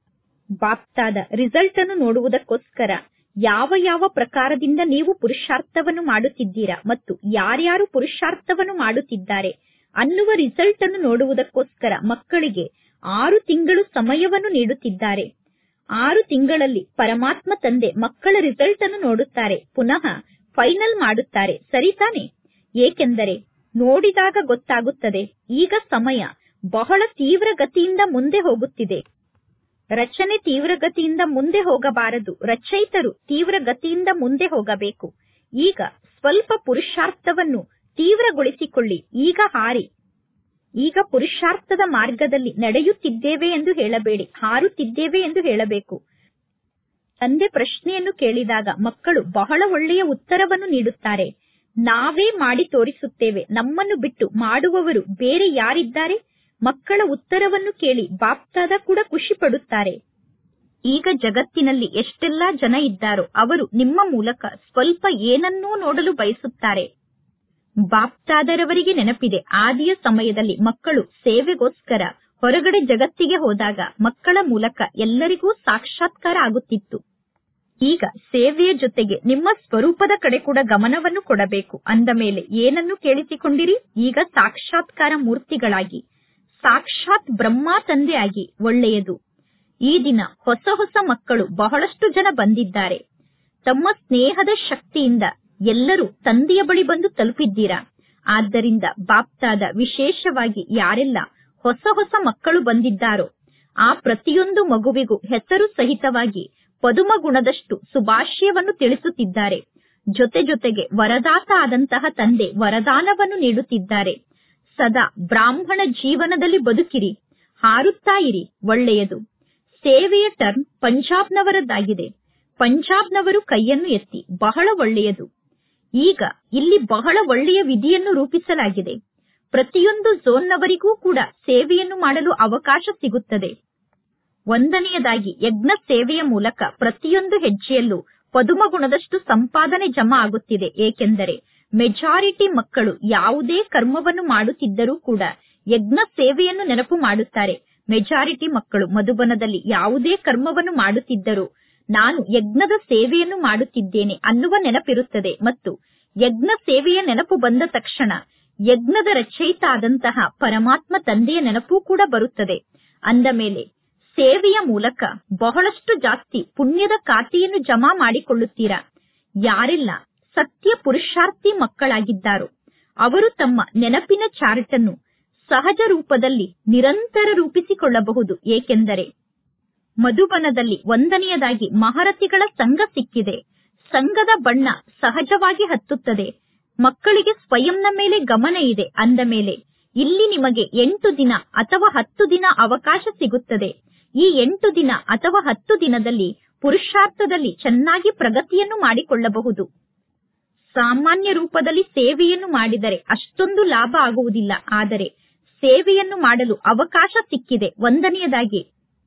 ಬಾಪ್ತಾದ ರಿಸಲ್ಟ್ ಅನ್ನು ನೋಡುವುದಕ್ಕೋಸ್ಕರ ಯಾವ ಯಾವ ಪ್ರಕಾರದಿಂದ ನೀವು ಪುರುಷಾರ್ಥವನ್ನು ಮಾಡುತ್ತಿದ್ದೀರಾ ಮತ್ತು ಯಾರ್ಯಾರು ಪುರುಷಾರ್ಥವನ್ನು ಮಾಡುತ್ತಿದ್ದಾರೆ ಅನ್ನುವ ರಿಸಲ್ಟ್ ಅನ್ನು ನೋಡುವುದಕ್ಕೋಸ್ಕರ ಮಕ್ಕಳಿಗೆ ಆರು ತಿಂಗಳು ಸಮಯವನ್ನು ನೀಡುತ್ತಿದ್ದಾರೆ ಆರು ತಿಂಗಳಲ್ಲಿ ಪರಮಾತ್ಮ ತಂದೆ ಮಕ್ಕಳ ರಿಸಲ್ಟ್ ಅನ್ನು ನೋಡುತ್ತಾರೆ ಪುನಃ ಫೈನಲ್ ಮಾಡುತ್ತಾರೆ ಸರಿ ತಾನೆ ಏಕೆಂದರೆ ನೋಡಿದಾಗ ಗೊತ್ತಾಗುತ್ತದೆ ಈಗ ಸಮಯ ಬಹಳ ತೀವ್ರ ಗತಿಯಿಂದ ಮುಂದೆ ಹೋಗುತ್ತಿದೆ ರಚನೆ ತೀವ್ರ ಗತಿಯಿಂದ ಮುಂದೆ ಹೋಗಬಾರದು ರಚಯಿತರು ತೀವ್ರ ಗತಿಯಿಂದ ಮುಂದೆ ಹೋಗಬೇಕು ಈಗ ಸ್ವಲ್ಪ ಪುರುಷಾರ್ಥವನ್ನು ತೀವ್ರಗೊಳಿಸಿಕೊಳ್ಳಿ ಈಗ ಹಾರಿ ಈಗ ಪುರುಷಾರ್ಥದ ಮಾರ್ಗದಲ್ಲಿ ನಡೆಯುತ್ತಿದ್ದೇವೆ ಎಂದು ಹೇಳಬೇಡಿ ಹಾರುತ್ತಿದ್ದೇವೆ ಎಂದು ಹೇಳಬೇಕು ತಂದೆ ಪ್ರಶ್ನೆಯನ್ನು ಕೇಳಿದಾಗ ಮಕ್ಕಳು ಬಹಳ ಒಳ್ಳೆಯ ಉತ್ತರವನ್ನು ನೀಡುತ್ತಾರೆ ನಾವೇ ಮಾಡಿ ತೋರಿಸುತ್ತೇವೆ ನಮ್ಮನ್ನು ಬಿಟ್ಟು ಮಾಡುವವರು ಬೇರೆ ಯಾರಿದ್ದಾರೆ ಮಕ್ಕಳ ಉತ್ತರವನ್ನು ಕೇಳಿ ಬಾಪ್ತಾದ ಕೂಡ ಖುಷಿ ಪಡುತ್ತಾರೆ ಈಗ ಜಗತ್ತಿನಲ್ಲಿ ಎಷ್ಟೆಲ್ಲಾ ಜನ ಇದ್ದಾರೋ ಅವರು ನಿಮ್ಮ ಮೂಲಕ ಸ್ವಲ್ಪ ಏನನ್ನೂ ನೋಡಲು ಬಯಸುತ್ತಾರೆ ಬಾಪ್ತಾದರವರಿಗೆ ನೆನಪಿದೆ ಆದಿಯ ಸಮಯದಲ್ಲಿ ಮಕ್ಕಳು ಸೇವೆಗೋಸ್ಕರ ಹೊರಗಡೆ ಜಗತ್ತಿಗೆ ಹೋದಾಗ ಮಕ್ಕಳ ಮೂಲಕ ಎಲ್ಲರಿಗೂ ಸಾಕ್ಷಾತ್ಕಾರ ಆಗುತ್ತಿತ್ತು ಈಗ ಸೇವೆಯ ಜೊತೆಗೆ ನಿಮ್ಮ ಸ್ವರೂಪದ ಕಡೆ ಕೂಡ ಗಮನವನ್ನು ಕೊಡಬೇಕು ಅಂದ ಮೇಲೆ ಏನನ್ನು ಕೇಳಿಸಿಕೊಂಡಿರಿ ಈಗ ಸಾಕ್ಷಾತ್ಕಾರ ಮೂರ್ತಿಗಳಾಗಿ ಸಾಕ್ಷಾತ್ ಬ್ರಹ್ಮ ತಂದೆಯಾಗಿ ಒಳ್ಳೆಯದು ಈ ದಿನ ಹೊಸ ಹೊಸ ಮಕ್ಕಳು ಬಹಳಷ್ಟು ಜನ ಬಂದಿದ್ದಾರೆ ತಮ್ಮ ಸ್ನೇಹದ ಶಕ್ತಿಯಿಂದ ಎಲ್ಲರೂ ತಂದೆಯ ಬಳಿ ಬಂದು ತಲುಪಿದ್ದೀರಾ ಆದ್ದರಿಂದ ಬಾಪ್ತಾದ ವಿಶೇಷವಾಗಿ ಯಾರೆಲ್ಲ ಹೊಸ ಹೊಸ ಮಕ್ಕಳು ಬಂದಿದ್ದಾರೋ ಆ ಪ್ರತಿಯೊಂದು ಮಗುವಿಗೂ ಹೆಸರು ಸಹಿತವಾಗಿ ಪದುಮ ಗುಣದಷ್ಟು ಸುಭಾಷ್ಯವನ್ನು ತಿಳಿಸುತ್ತಿದ್ದಾರೆ ಜೊತೆ ಜೊತೆಗೆ ವರದಾತ ಆದಂತಹ ತಂದೆ ವರದಾನವನ್ನು ನೀಡುತ್ತಿದ್ದಾರೆ ಸದಾ ಬ್ರಾಹ್ಮಣ ಜೀವನದಲ್ಲಿ ಬದುಕಿರಿ ಹಾರುತ್ತಾ ಇರಿ ಒಳ್ಳೆಯದು ಸೇವೆಯ ಟರ್ನ್ ಪಂಜಾಬ್ನವರದ್ದಾಗಿದೆ ಪಂಜಾಬ್ನವರು ಕೈಯನ್ನು ಎತ್ತಿ ಬಹಳ ಒಳ್ಳೆಯದು ಈಗ ಇಲ್ಲಿ ಬಹಳ ಒಳ್ಳೆಯ ವಿಧಿಯನ್ನು ರೂಪಿಸಲಾಗಿದೆ ಪ್ರತಿಯೊಂದು ಝೋನ್ನವರಿಗೂ ಕೂಡ ಸೇವೆಯನ್ನು ಮಾಡಲು ಅವಕಾಶ ಸಿಗುತ್ತದೆ ಒಂದನೆಯದಾಗಿ ಯಜ್ಞ ಸೇವೆಯ ಮೂಲಕ ಪ್ರತಿಯೊಂದು ಹೆಜ್ಜೆಯಲ್ಲೂ ಪದುಮ ಗುಣದಷ್ಟು ಸಂಪಾದನೆ ಜಮಾ ಆಗುತ್ತಿದೆ ಏಕೆಂದರೆ ಮೆಜಾರಿಟಿ ಮಕ್ಕಳು ಯಾವುದೇ ಕರ್ಮವನ್ನು ಮಾಡುತ್ತಿದ್ದರೂ ಕೂಡ ಯಜ್ಞ ಸೇವೆಯನ್ನು ನೆನಪು ಮಾಡುತ್ತಾರೆ ಮೆಜಾರಿಟಿ ಮಕ್ಕಳು ಮಧುಬನದಲ್ಲಿ ಯಾವುದೇ ಕರ್ಮವನ್ನು ಮಾಡುತ್ತಿದ್ದರೂ ನಾನು ಯಜ್ಞದ ಸೇವೆಯನ್ನು ಮಾಡುತ್ತಿದ್ದೇನೆ ಅನ್ನುವ ನೆನಪಿರುತ್ತದೆ ಮತ್ತು ಯಜ್ಞ ಸೇವೆಯ ನೆನಪು ಬಂದ ತಕ್ಷಣ ಯಜ್ಞದ ರಚಯಿತ ಆದಂತಹ ಪರಮಾತ್ಮ ತಂದೆಯ ನೆನಪು ಕೂಡ ಬರುತ್ತದೆ ಅಂದ ಮೇಲೆ ಸೇವೆಯ ಮೂಲಕ ಬಹಳಷ್ಟು ಜಾಸ್ತಿ ಪುಣ್ಯದ ಖಾತೆಯನ್ನು ಜಮಾ ಮಾಡಿಕೊಳ್ಳುತ್ತೀರಾ ಯಾರೆಲ್ಲ ಸತ್ಯ ಪುರುಷಾರ್ಥಿ ಮಕ್ಕಳಾಗಿದ್ದಾರೋ ಅವರು ತಮ್ಮ ನೆನಪಿನ ಚಾರ್ಟ್ ಅನ್ನು ಸಹಜ ರೂಪದಲ್ಲಿ ನಿರಂತರ ರೂಪಿಸಿಕೊಳ್ಳಬಹುದು ಏಕೆಂದರೆ ಮಧುಬನದಲ್ಲಿ ಒಂದನೆಯದಾಗಿ ಮಹಾರಥಿಗಳ ಸಂಘ ಸಿಕ್ಕಿದೆ ಸಂಘದ ಬಣ್ಣ ಸಹಜವಾಗಿ ಹತ್ತುತ್ತದೆ ಮಕ್ಕಳಿಗೆ ಸ್ವಯಂನ ಮೇಲೆ ಗಮನ ಇದೆ ಅಂದ ಮೇಲೆ ಇಲ್ಲಿ ನಿಮಗೆ ಎಂಟು ದಿನ ಅಥವಾ ಹತ್ತು ದಿನ ಅವಕಾಶ ಸಿಗುತ್ತದೆ ಈ ಎಂಟು ದಿನ ಅಥವಾ ಹತ್ತು ದಿನದಲ್ಲಿ ಪುರುಷಾರ್ಥದಲ್ಲಿ ಚೆನ್ನಾಗಿ ಪ್ರಗತಿಯನ್ನು ಮಾಡಿಕೊಳ್ಳಬಹುದು ಸಾಮಾನ್ಯ ರೂಪದಲ್ಲಿ ಸೇವೆಯನ್ನು ಮಾಡಿದರೆ ಅಷ್ಟೊಂದು ಲಾಭ ಆಗುವುದಿಲ್ಲ ಆದರೆ ಸೇವೆಯನ್ನು ಮಾಡಲು ಅವಕಾಶ ಸಿಕ್ಕಿದೆ ಒಂದನೆಯದಾಗಿ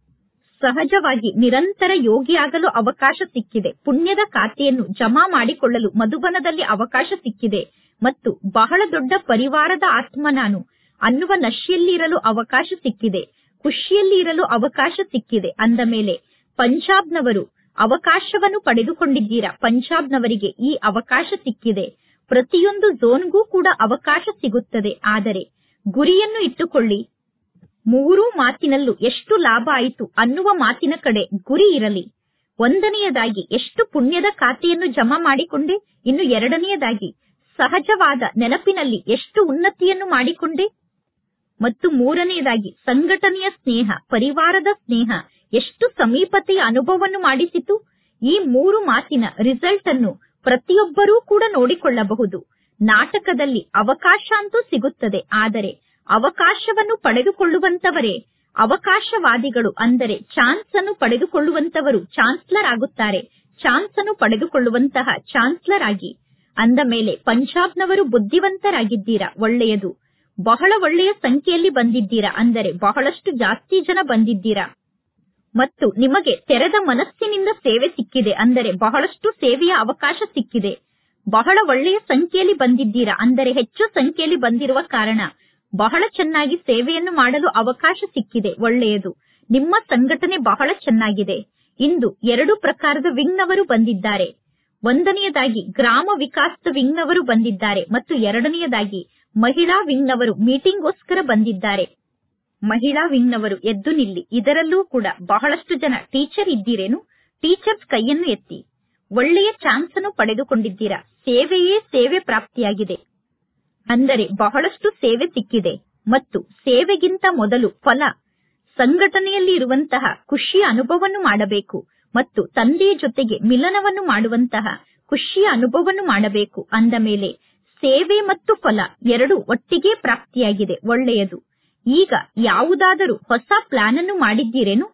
ಸಹಜವಾಗಿ ನಿರಂತರ ಯೋಗಿಯಾಗಲು ಅವಕಾಶ ಸಿಕ್ಕಿದೆ ಪುಣ್ಯದ ಖಾತೆಯನ್ನು ಜಮಾ ಮಾಡಿಕೊಳ್ಳಲು ಮಧುಬನದಲ್ಲಿ ಅವಕಾಶ ಸಿಕ್ಕಿದೆ ಮತ್ತು ಬಹಳ ದೊಡ್ಡ ಪರಿವಾರದ ಆತ್ಮ ನಾನು ಅನ್ನುವ ನಶೆಯಲ್ಲಿ ಇರಲು ಅವಕಾಶ ಸಿಕ್ಕಿದೆ ಖುಷಿಯಲ್ಲಿ ಇರಲು ಅವಕಾಶ ಸಿಕ್ಕಿದೆ ಅಂದ ಮೇಲೆ ಪಂಜಾಬ್ನವರು ಅವಕಾಶವನ್ನು ಪಡೆದುಕೊಂಡಿದ್ದೀರಾ ಪಂಜಾಬ್ನವರಿಗೆ ಈ ಅವಕಾಶ ಸಿಕ್ಕಿದೆ ಪ್ರತಿಯೊಂದು ಝೋನ್ಗೂ ಕೂಡ ಅವಕಾಶ ಸಿಗುತ್ತದೆ ಆದರೆ ಗುರಿಯನ್ನು ಇಟ್ಟುಕೊಳ್ಳಿ ಮೂರೂ ಮಾತಿನಲ್ಲೂ ಎಷ್ಟು ಲಾಭ ಆಯಿತು ಅನ್ನುವ ಮಾತಿನ ಕಡೆ ಗುರಿ ಇರಲಿ ಒಂದನೆಯದಾಗಿ ಎಷ್ಟು ಪುಣ್ಯದ ಖಾತೆಯನ್ನು ಜಮಾ ಮಾಡಿಕೊಂಡೆ ಇನ್ನು ಎರಡನೆಯದಾಗಿ ಸಹಜವಾದ ನೆನಪಿನಲ್ಲಿ ಎಷ್ಟು ಉನ್ನತಿಯನ್ನು ಮಾಡಿಕೊಂಡೆ ಮತ್ತು ಮೂರನೆಯದಾಗಿ ಸಂಘಟನೆಯ ಸ್ನೇಹ ಪರಿವಾರದ ಸ್ನೇಹ ಎಷ್ಟು ಸಮೀಪತೆಯ ಅನುಭವವನ್ನು ಮಾಡಿಸಿತು ಈ ಮೂರು ಮಾತಿನ ರಿಸಲ್ಟ್ ಅನ್ನು ಪ್ರತಿಯೊಬ್ಬರೂ ಕೂಡ ನೋಡಿಕೊಳ್ಳಬಹುದು ನಾಟಕದಲ್ಲಿ ಅವಕಾಶ ಅಂತೂ ಸಿಗುತ್ತದೆ ಆದರೆ ಅವಕಾಶವನ್ನು ಪಡೆದುಕೊಳ್ಳುವಂತವರೇ ಅವಕಾಶವಾದಿಗಳು ಅಂದರೆ ಚಾನ್ಸ್ ಅನ್ನು ಪಡೆದುಕೊಳ್ಳುವಂತವರು ಚಾನ್ಸ್ಲರ್ ಆಗುತ್ತಾರೆ ಚಾನ್ಸ್ ಅನ್ನು ಪಡೆದುಕೊಳ್ಳುವಂತಹ ಚಾನ್ಸ್ಲರ್ ಆಗಿ ಅಂದ ಮೇಲೆ ಪಂಜಾಬ್ನವರು ಬುದ್ಧಿವಂತರಾಗಿದ್ದೀರಾ ಒಳ್ಳೆಯದು ಬಹಳ ಒಳ್ಳೆಯ ಸಂಖ್ಯೆಯಲ್ಲಿ ಬಂದಿದ್ದೀರಾ ಅಂದರೆ ಬಹಳಷ್ಟು ಜಾಸ್ತಿ ಜನ ಬಂದಿದ್ದೀರಾ ಮತ್ತು ನಿಮಗೆ ತೆರೆದ ಮನಸ್ಸಿನಿಂದ ಸೇವೆ ಸಿಕ್ಕಿದೆ ಅಂದರೆ ಬಹಳಷ್ಟು ಸೇವೆಯ ಅವಕಾಶ ಸಿಕ್ಕಿದೆ ಬಹಳ ಒಳ್ಳೆಯ ಸಂಖ್ಯೆಯಲ್ಲಿ ಬಂದಿದ್ದೀರಾ ಅಂದರೆ ಹೆಚ್ಚು ಸಂಖ್ಯೆಯಲ್ಲಿ ಬಂದಿರುವ ಕಾರಣ ಬಹಳ ಚೆನ್ನಾಗಿ ಸೇವೆಯನ್ನು ಮಾಡಲು ಅವಕಾಶ ಸಿಕ್ಕಿದೆ ಒಳ್ಳೆಯದು ನಿಮ್ಮ ಸಂಘಟನೆ ಬಹಳ ಚೆನ್ನಾಗಿದೆ ಇಂದು ಎರಡು ಪ್ರಕಾರದ ವಿಂಗ್ನವರು ಬಂದಿದ್ದಾರೆ ಒಂದನೆಯದಾಗಿ ಗ್ರಾಮ ವಿಕಾಸದ ವಿಂಗ್ನವರು ಬಂದಿದ್ದಾರೆ ಮತ್ತು ಎರಡನೆಯದಾಗಿ ಮಹಿಳಾ ವಿಂಗ್ನವರು ಮೀಟಿಂಗ್ಗೋಸ್ಕರ ಬಂದಿದ್ದಾರೆ ಮಹಿಳಾ ವಿಂಗ್ನವರು ಎದ್ದು ನಿಲ್ಲಿ ಇದರಲ್ಲೂ ಕೂಡ ಬಹಳಷ್ಟು ಜನ ಟೀಚರ್ ಇದ್ದೀರೇನು ಟೀಚರ್ಸ್ ಕೈಯನ್ನು ಎತ್ತಿ ಒಳ್ಳೆಯ ಚಾನ್ಸ್ ಅನ್ನು ಪಡೆದುಕೊಂಡಿದ್ದೀರಾ ಸೇವೆಯೇ ಸೇವೆ ಪ್ರಾಪ್ತಿಯಾಗಿದೆ ಅಂದರೆ ಬಹಳಷ್ಟು ಸೇವೆ ಸಿಕ್ಕಿದೆ ಮತ್ತು ಸೇವೆಗಿಂತ ಮೊದಲು ಫಲ ಸಂಘಟನೆಯಲ್ಲಿ ಇರುವಂತಹ ಖುಷಿಯ ಅನುಭವವನ್ನು ಮಾಡಬೇಕು ಮತ್ತು ತಂದೆಯ ಜೊತೆಗೆ ಮಿಲನವನ್ನು ಮಾಡುವಂತಹ ಖುಷಿಯ ಅನುಭವವನ್ನು ಮಾಡಬೇಕು ಅಂದ ಮೇಲೆ ಸೇವೆ ಮತ್ತು ಫಲ ಎರಡು ಒಟ್ಟಿಗೆ ಪ್ರಾಪ್ತಿಯಾಗಿದೆ ಒಳ್ಳೆಯದು ಈಗ ಯಾವುದಾದರೂ ಹೊಸ ಪ್ಲಾನ್ ಅನ್ನು ಮಾಡಿದ್ದೀರೇನು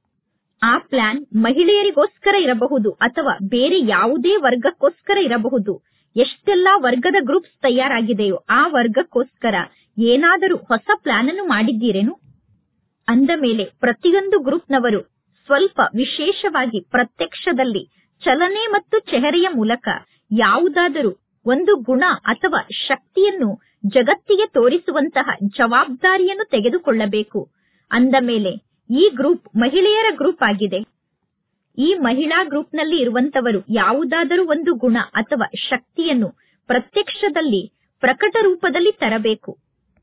ಆ ಪ್ಲಾನ್ ಮಹಿಳೆಯರಿಗೋಸ್ಕರ ಇರಬಹುದು ಅಥವಾ ಬೇರೆ ಯಾವುದೇ ವರ್ಗಕ್ಕೋಸ್ಕರ ಇರಬಹುದು ಎಷ್ಟೆಲ್ಲಾ ವರ್ಗದ ಗ್ರೂಪ್ಸ್ ತಯಾರಾಗಿದೆಯೋ ಆ ವರ್ಗಕ್ಕೋಸ್ಕರ ಏನಾದರೂ ಹೊಸ ಪ್ಲಾನ್ ಅನ್ನು ಮಾಡಿದ್ದೀರೇನು ಅಂದ ಮೇಲೆ ಪ್ರತಿಯೊಂದು ಗ್ರೂಪ್ನವರು ಸ್ವಲ್ಪ ವಿಶೇಷವಾಗಿ ಪ್ರತ್ಯಕ್ಷದಲ್ಲಿ ಚಲನೆ ಮತ್ತು ಚೆಹರೆಯ ಮೂಲಕ ಯಾವುದಾದರೂ ಒಂದು ಗುಣ ಅಥವಾ ಶಕ್ತಿಯನ್ನು ಜಗತ್ತಿಗೆ ತೋರಿಸುವಂತಹ ಜವಾಬ್ದಾರಿಯನ್ನು ತೆಗೆದುಕೊಳ್ಳಬೇಕು ಅಂದ ಮೇಲೆ ಈ ಗ್ರೂಪ್ ಮಹಿಳೆಯರ ಗ್ರೂಪ್ ಆಗಿದೆ ಈ ಮಹಿಳಾ ಗ್ರೂಪ್ನಲ್ಲಿ ಇರುವಂತವರು ಯಾವುದಾದರೂ ಒಂದು ಗುಣ ಅಥವಾ ಶಕ್ತಿಯನ್ನು ಪ್ರತ್ಯಕ್ಷದಲ್ಲಿ ಪ್ರಕಟ ರೂಪದಲ್ಲಿ ತರಬೇಕು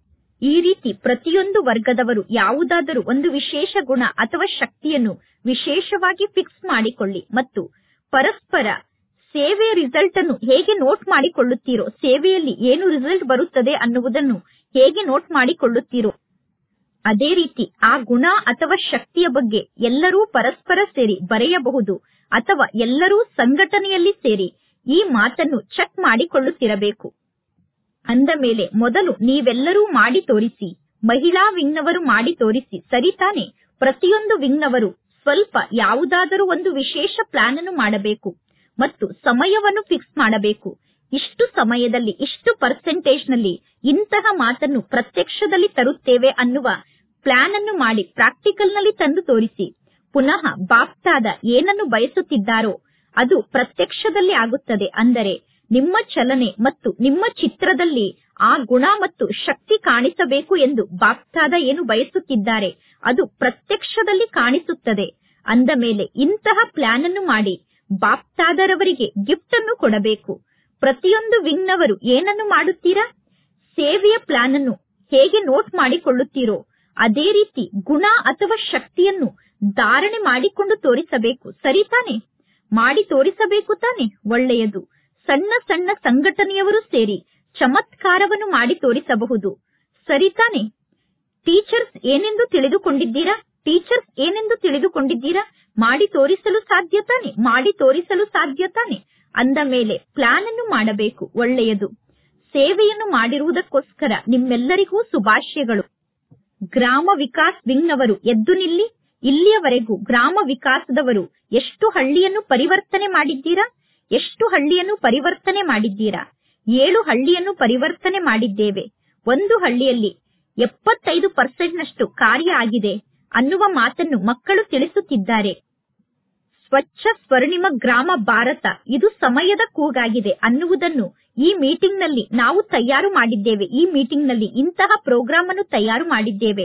ಈ ರೀತಿ ಪ್ರತಿಯೊಂದು ವರ್ಗದವರು ಯಾವುದಾದರೂ ಒಂದು ವಿಶೇಷ ಗುಣ ಅಥವಾ ಶಕ್ತಿಯನ್ನು ವಿಶೇಷವಾಗಿ ಫಿಕ್ಸ್ ಮಾಡಿಕೊಳ್ಳಿ ಮತ್ತು ಪರಸ್ಪರ ಸೇವೆಯ ರಿಸಲ್ಟ್ ಅನ್ನು ಹೇಗೆ ನೋಟ್ ಮಾಡಿಕೊಳ್ಳುತ್ತೀರೋ ಸೇವೆಯಲ್ಲಿ ಏನು ರಿಸಲ್ಟ್ ಬರುತ್ತದೆ ಅನ್ನುವುದನ್ನು ಹೇಗೆ ನೋಟ್ ಮಾಡಿಕೊಳ್ಳುತ್ತೀರೋ ಅದೇ ರೀತಿ ಆ ಗುಣ ಅಥವಾ ಶಕ್ತಿಯ ಬಗ್ಗೆ ಎಲ್ಲರೂ ಪರಸ್ಪರ ಸೇರಿ ಬರೆಯಬಹುದು ಅಥವಾ ಎಲ್ಲರೂ ಸಂಘಟನೆಯಲ್ಲಿ ಸೇರಿ ಈ ಮಾತನ್ನು ಚೆಕ್ ಮಾಡಿಕೊಳ್ಳುತ್ತಿರಬೇಕು ಅಂದ ಮೇಲೆ ಮೊದಲು ನೀವೆಲ್ಲರೂ ಮಾಡಿ ತೋರಿಸಿ ಮಹಿಳಾ ವಿಂಗ್ನವರು ಮಾಡಿ ತೋರಿಸಿ ಸರಿ ತಾನೆ ಪ್ರತಿಯೊಂದು ವಿಂಗ್ನವರು ಸ್ವಲ್ಪ ಯಾವುದಾದರೂ ಒಂದು ವಿಶೇಷ ಪ್ಲಾನ್ ಅನ್ನು ಮಾಡಬೇಕು ಮತ್ತು ಸಮಯವನ್ನು ಫಿಕ್ಸ್ ಮಾಡಬೇಕು ಇಷ್ಟು ಸಮಯದಲ್ಲಿ ಇಷ್ಟು ಪರ್ಸೆಂಟೇಜ್ ನಲ್ಲಿ ಇಂತಹ ಮಾತನ್ನು ಪ್ರತ್ಯಕ್ಷದಲ್ಲಿ ತರುತ್ತೇವೆ ಅನ್ನುವ ಪ್ಲಾನ್ ಅನ್ನು ಮಾಡಿ ಪ್ರಾಕ್ಟಿಕಲ್ ನಲ್ಲಿ ತಂದು ತೋರಿಸಿ ಪುನಃ ಬಾಪ್ತಾದ ಏನನ್ನು ಬಯಸುತ್ತಿದ್ದಾರೋ ಅದು ಪ್ರತ್ಯಕ್ಷದಲ್ಲಿ ಆಗುತ್ತದೆ ಅಂದರೆ ನಿಮ್ಮ ಚಲನೆ ಮತ್ತು ನಿಮ್ಮ ಚಿತ್ರದಲ್ಲಿ ಆ ಗುಣ ಮತ್ತು ಶಕ್ತಿ ಕಾಣಿಸಬೇಕು ಎಂದು ಬಾಪ್ತಾದ ಏನು ಬಯಸುತ್ತಿದ್ದಾರೆ ಅದು ಪ್ರತ್ಯಕ್ಷದಲ್ಲಿ ಕಾಣಿಸುತ್ತದೆ ಅಂದ ಮೇಲೆ ಇಂತಹ ಪ್ಲಾನ್ ಅನ್ನು ಮಾಡಿ ಬಾಪ್ತಾದರವರಿಗೆ ಗಿಫ್ಟ್ ಅನ್ನು ಕೊಡಬೇಕು ಪ್ರತಿಯೊಂದು ವಿಂಗ್ನವರು ಏನನ್ನು ಮಾಡುತ್ತೀರಾ ಸೇವೆಯ ಪ್ಲಾನ್ ಅನ್ನು ಹೇಗೆ ನೋಟ್ ಮಾಡಿಕೊಳ್ಳುತ್ತೀರೋ ಅದೇ ರೀತಿ ಗುಣ ಅಥವಾ ಶಕ್ತಿಯನ್ನು ಧಾರಣೆ ಮಾಡಿಕೊಂಡು ತೋರಿಸಬೇಕು ಸರಿ ತಾನೆ ಮಾಡಿ ತೋರಿಸಬೇಕು ತಾನೆ ಒಳ್ಳೆಯದು ಸಣ್ಣ ಸಣ್ಣ ಸಂಘಟನೆಯವರು ಸೇರಿ ಚಮತ್ಕಾರವನ್ನು ಮಾಡಿ ತೋರಿಸಬಹುದು ಸರಿ ತಾನೆ ಟೀಚರ್ಸ್ ಏನೆಂದು ತಿಳಿದುಕೊಂಡಿದ್ದೀರಾ ಟೀಚರ್ಸ್ ಏನೆಂದು ತಿಳಿದುಕೊಂಡಿದ್ದೀರಾ ಮಾಡಿ ತೋರಿಸಲು ಸಾಧ್ಯ ತಾನೆ ಮಾಡಿ ತೋರಿಸಲು ಸಾಧ್ಯ ತಾನೆ ಅಂದ ಮೇಲೆ ಪ್ಲಾನ್ ಅನ್ನು ಮಾಡಬೇಕು ಒಳ್ಳೆಯದು ಸೇವೆಯನ್ನು ಮಾಡಿರುವುದಕ್ಕೋಸ್ಕರ ನಿಮ್ಮೆಲ್ಲರಿಗೂ ಶುಭಾಶಯಗಳು ಗ್ರಾಮ ವಿಕಾಸ್ ವಿಂಗ್ನವರು ಎದ್ದು ನಿಲ್ಲಿ ಇಲ್ಲಿಯವರೆಗೂ ಗ್ರಾಮ ವಿಕಾಸದವರು ಎಷ್ಟು ಹಳ್ಳಿಯನ್ನು ಪರಿವರ್ತನೆ ಮಾಡಿದ್ದೀರಾ ಎಷ್ಟು ಹಳ್ಳಿಯನ್ನು ಪರಿವರ್ತನೆ ಮಾಡಿದ್ದೀರಾ ಏಳು ಹಳ್ಳಿಯನ್ನು ಪರಿವರ್ತನೆ ಮಾಡಿದ್ದೇವೆ ಒಂದು ಹಳ್ಳಿಯಲ್ಲಿ ಎಪ್ಪತ್ತೈದು ಪರ್ಸೆಂಟ್ನಷ್ಟು ಕಾರ್ಯ ಆಗಿದೆ ಅನ್ನುವ ಮಾತನ್ನು ಮಕ್ಕಳು ತಿಳಿಸುತ್ತಿದ್ದಾರೆ ಸ್ವಚ್ಛ ಸ್ವರ್ಣಿಮ ಗ್ರಾಮ ಭಾರತ ಇದು ಸಮಯದ ಕೂಗಾಗಿದೆ ಅನ್ನುವುದನ್ನು ಈ ಮೀಟಿಂಗ್ ನಲ್ಲಿ ನಾವು ತಯಾರು ಮಾಡಿದ್ದೇವೆ ಈ ಮೀಟಿಂಗ್ ನಲ್ಲಿ ಇಂತಹ ಪ್ರೋಗ್ರಾಂ ಅನ್ನು ತಯಾರು ಮಾಡಿದ್ದೇವೆ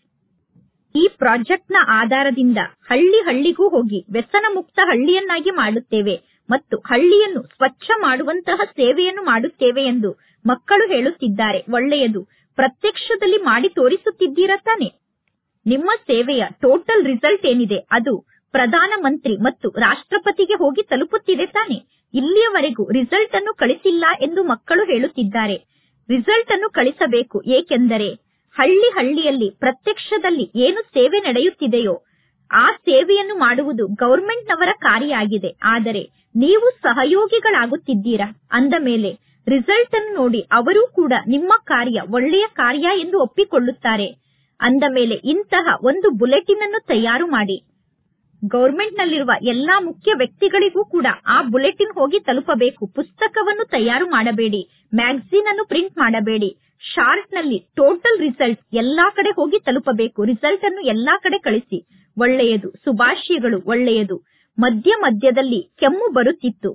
ಈ ಪ್ರಾಜೆಕ್ಟ್ ನ ಆಧಾರದಿಂದ ಹಳ್ಳಿ ಹಳ್ಳಿಗೂ ಹೋಗಿ ವ್ಯಸನ ಮುಕ್ತ ಹಳ್ಳಿಯನ್ನಾಗಿ ಮಾಡುತ್ತೇವೆ ಮತ್ತು ಹಳ್ಳಿಯನ್ನು ಸ್ವಚ್ಛ ಮಾಡುವಂತಹ ಸೇವೆಯನ್ನು ಮಾಡುತ್ತೇವೆ ಎಂದು ಮಕ್ಕಳು ಹೇಳುತ್ತಿದ್ದಾರೆ ಒಳ್ಳೆಯದು ಪ್ರತ್ಯಕ್ಷದಲ್ಲಿ ಮಾಡಿ ತೋರಿಸುತ್ತಿದ್ದೀರಾ ತಾನೆ ನಿಮ್ಮ ಸೇವೆಯ ಟೋಟಲ್ ರಿಸಲ್ಟ್ ಏನಿದೆ ಅದು ಪ್ರಧಾನಮಂತ್ರಿ ಮತ್ತು ರಾಷ್ಟ್ರಪತಿಗೆ ಹೋಗಿ ತಲುಪುತ್ತಿದೆ ತಾನೆ ಇಲ್ಲಿಯವರೆಗೂ ರಿಸಲ್ಟ್ ಅನ್ನು ಕಳಿಸಿಲ್ಲ ಎಂದು ಮಕ್ಕಳು ಹೇಳುತ್ತಿದ್ದಾರೆ ರಿಸಲ್ಟ್ ಅನ್ನು ಕಳಿಸಬೇಕು ಏಕೆಂದರೆ ಹಳ್ಳಿ ಹಳ್ಳಿಯಲ್ಲಿ ಪ್ರತ್ಯಕ್ಷದಲ್ಲಿ ಏನು ಸೇವೆ ನಡೆಯುತ್ತಿದೆಯೋ ಆ ಸೇವೆಯನ್ನು ಮಾಡುವುದು ಗೌರ್ಮೆಂಟ್ ನವರ ಕಾರ್ಯ ಆಗಿದೆ ಆದರೆ ನೀವು ಸಹಯೋಗಿಗಳಾಗುತ್ತಿದ್ದೀರಾ ಅಂದ ಮೇಲೆ ರಿಸಲ್ಟ್ ಅನ್ನು ನೋಡಿ ಅವರೂ ಕೂಡ ನಿಮ್ಮ ಕಾರ್ಯ ಒಳ್ಳೆಯ ಕಾರ್ಯ ಎಂದು ಒಪ್ಪಿಕೊಳ್ಳುತ್ತಾರೆ ಅಂದ ಮೇಲೆ ಇಂತಹ ಒಂದು ಬುಲೆಟಿನ್ ಅನ್ನು ತಯಾರು ಮಾಡಿ ಗೌರ್ಮೆಂಟ್ ನಲ್ಲಿರುವ ಎಲ್ಲಾ ಮುಖ್ಯ ವ್ಯಕ್ತಿಗಳಿಗೂ ಕೂಡ ಆ ಬುಲೆಟಿನ್ ಹೋಗಿ ತಲುಪಬೇಕು ಪುಸ್ತಕವನ್ನು ತಯಾರು ಮಾಡಬೇಡಿ ಮ್ಯಾಗಝಿನ್ ಅನ್ನು ಪ್ರಿಂಟ್ ಮಾಡಬೇಡಿ ಶಾರ್ಟ್ ನಲ್ಲಿ ಟೋಟಲ್ ರಿಸಲ್ಟ್ ಎಲ್ಲಾ ಕಡೆ ಹೋಗಿ ತಲುಪಬೇಕು ರಿಸಲ್ಟ್ ಅನ್ನು ಎಲ್ಲಾ ಕಡೆ ಕಳಿಸಿ ಒಳ್ಳೆಯದು ಸುಭಾಷಿಗಳು ಒಳ್ಳೆಯದು ಮಧ್ಯ ಮಧ್ಯದಲ್ಲಿ ಕೆಮ್ಮು ಬರುತ್ತಿತ್ತು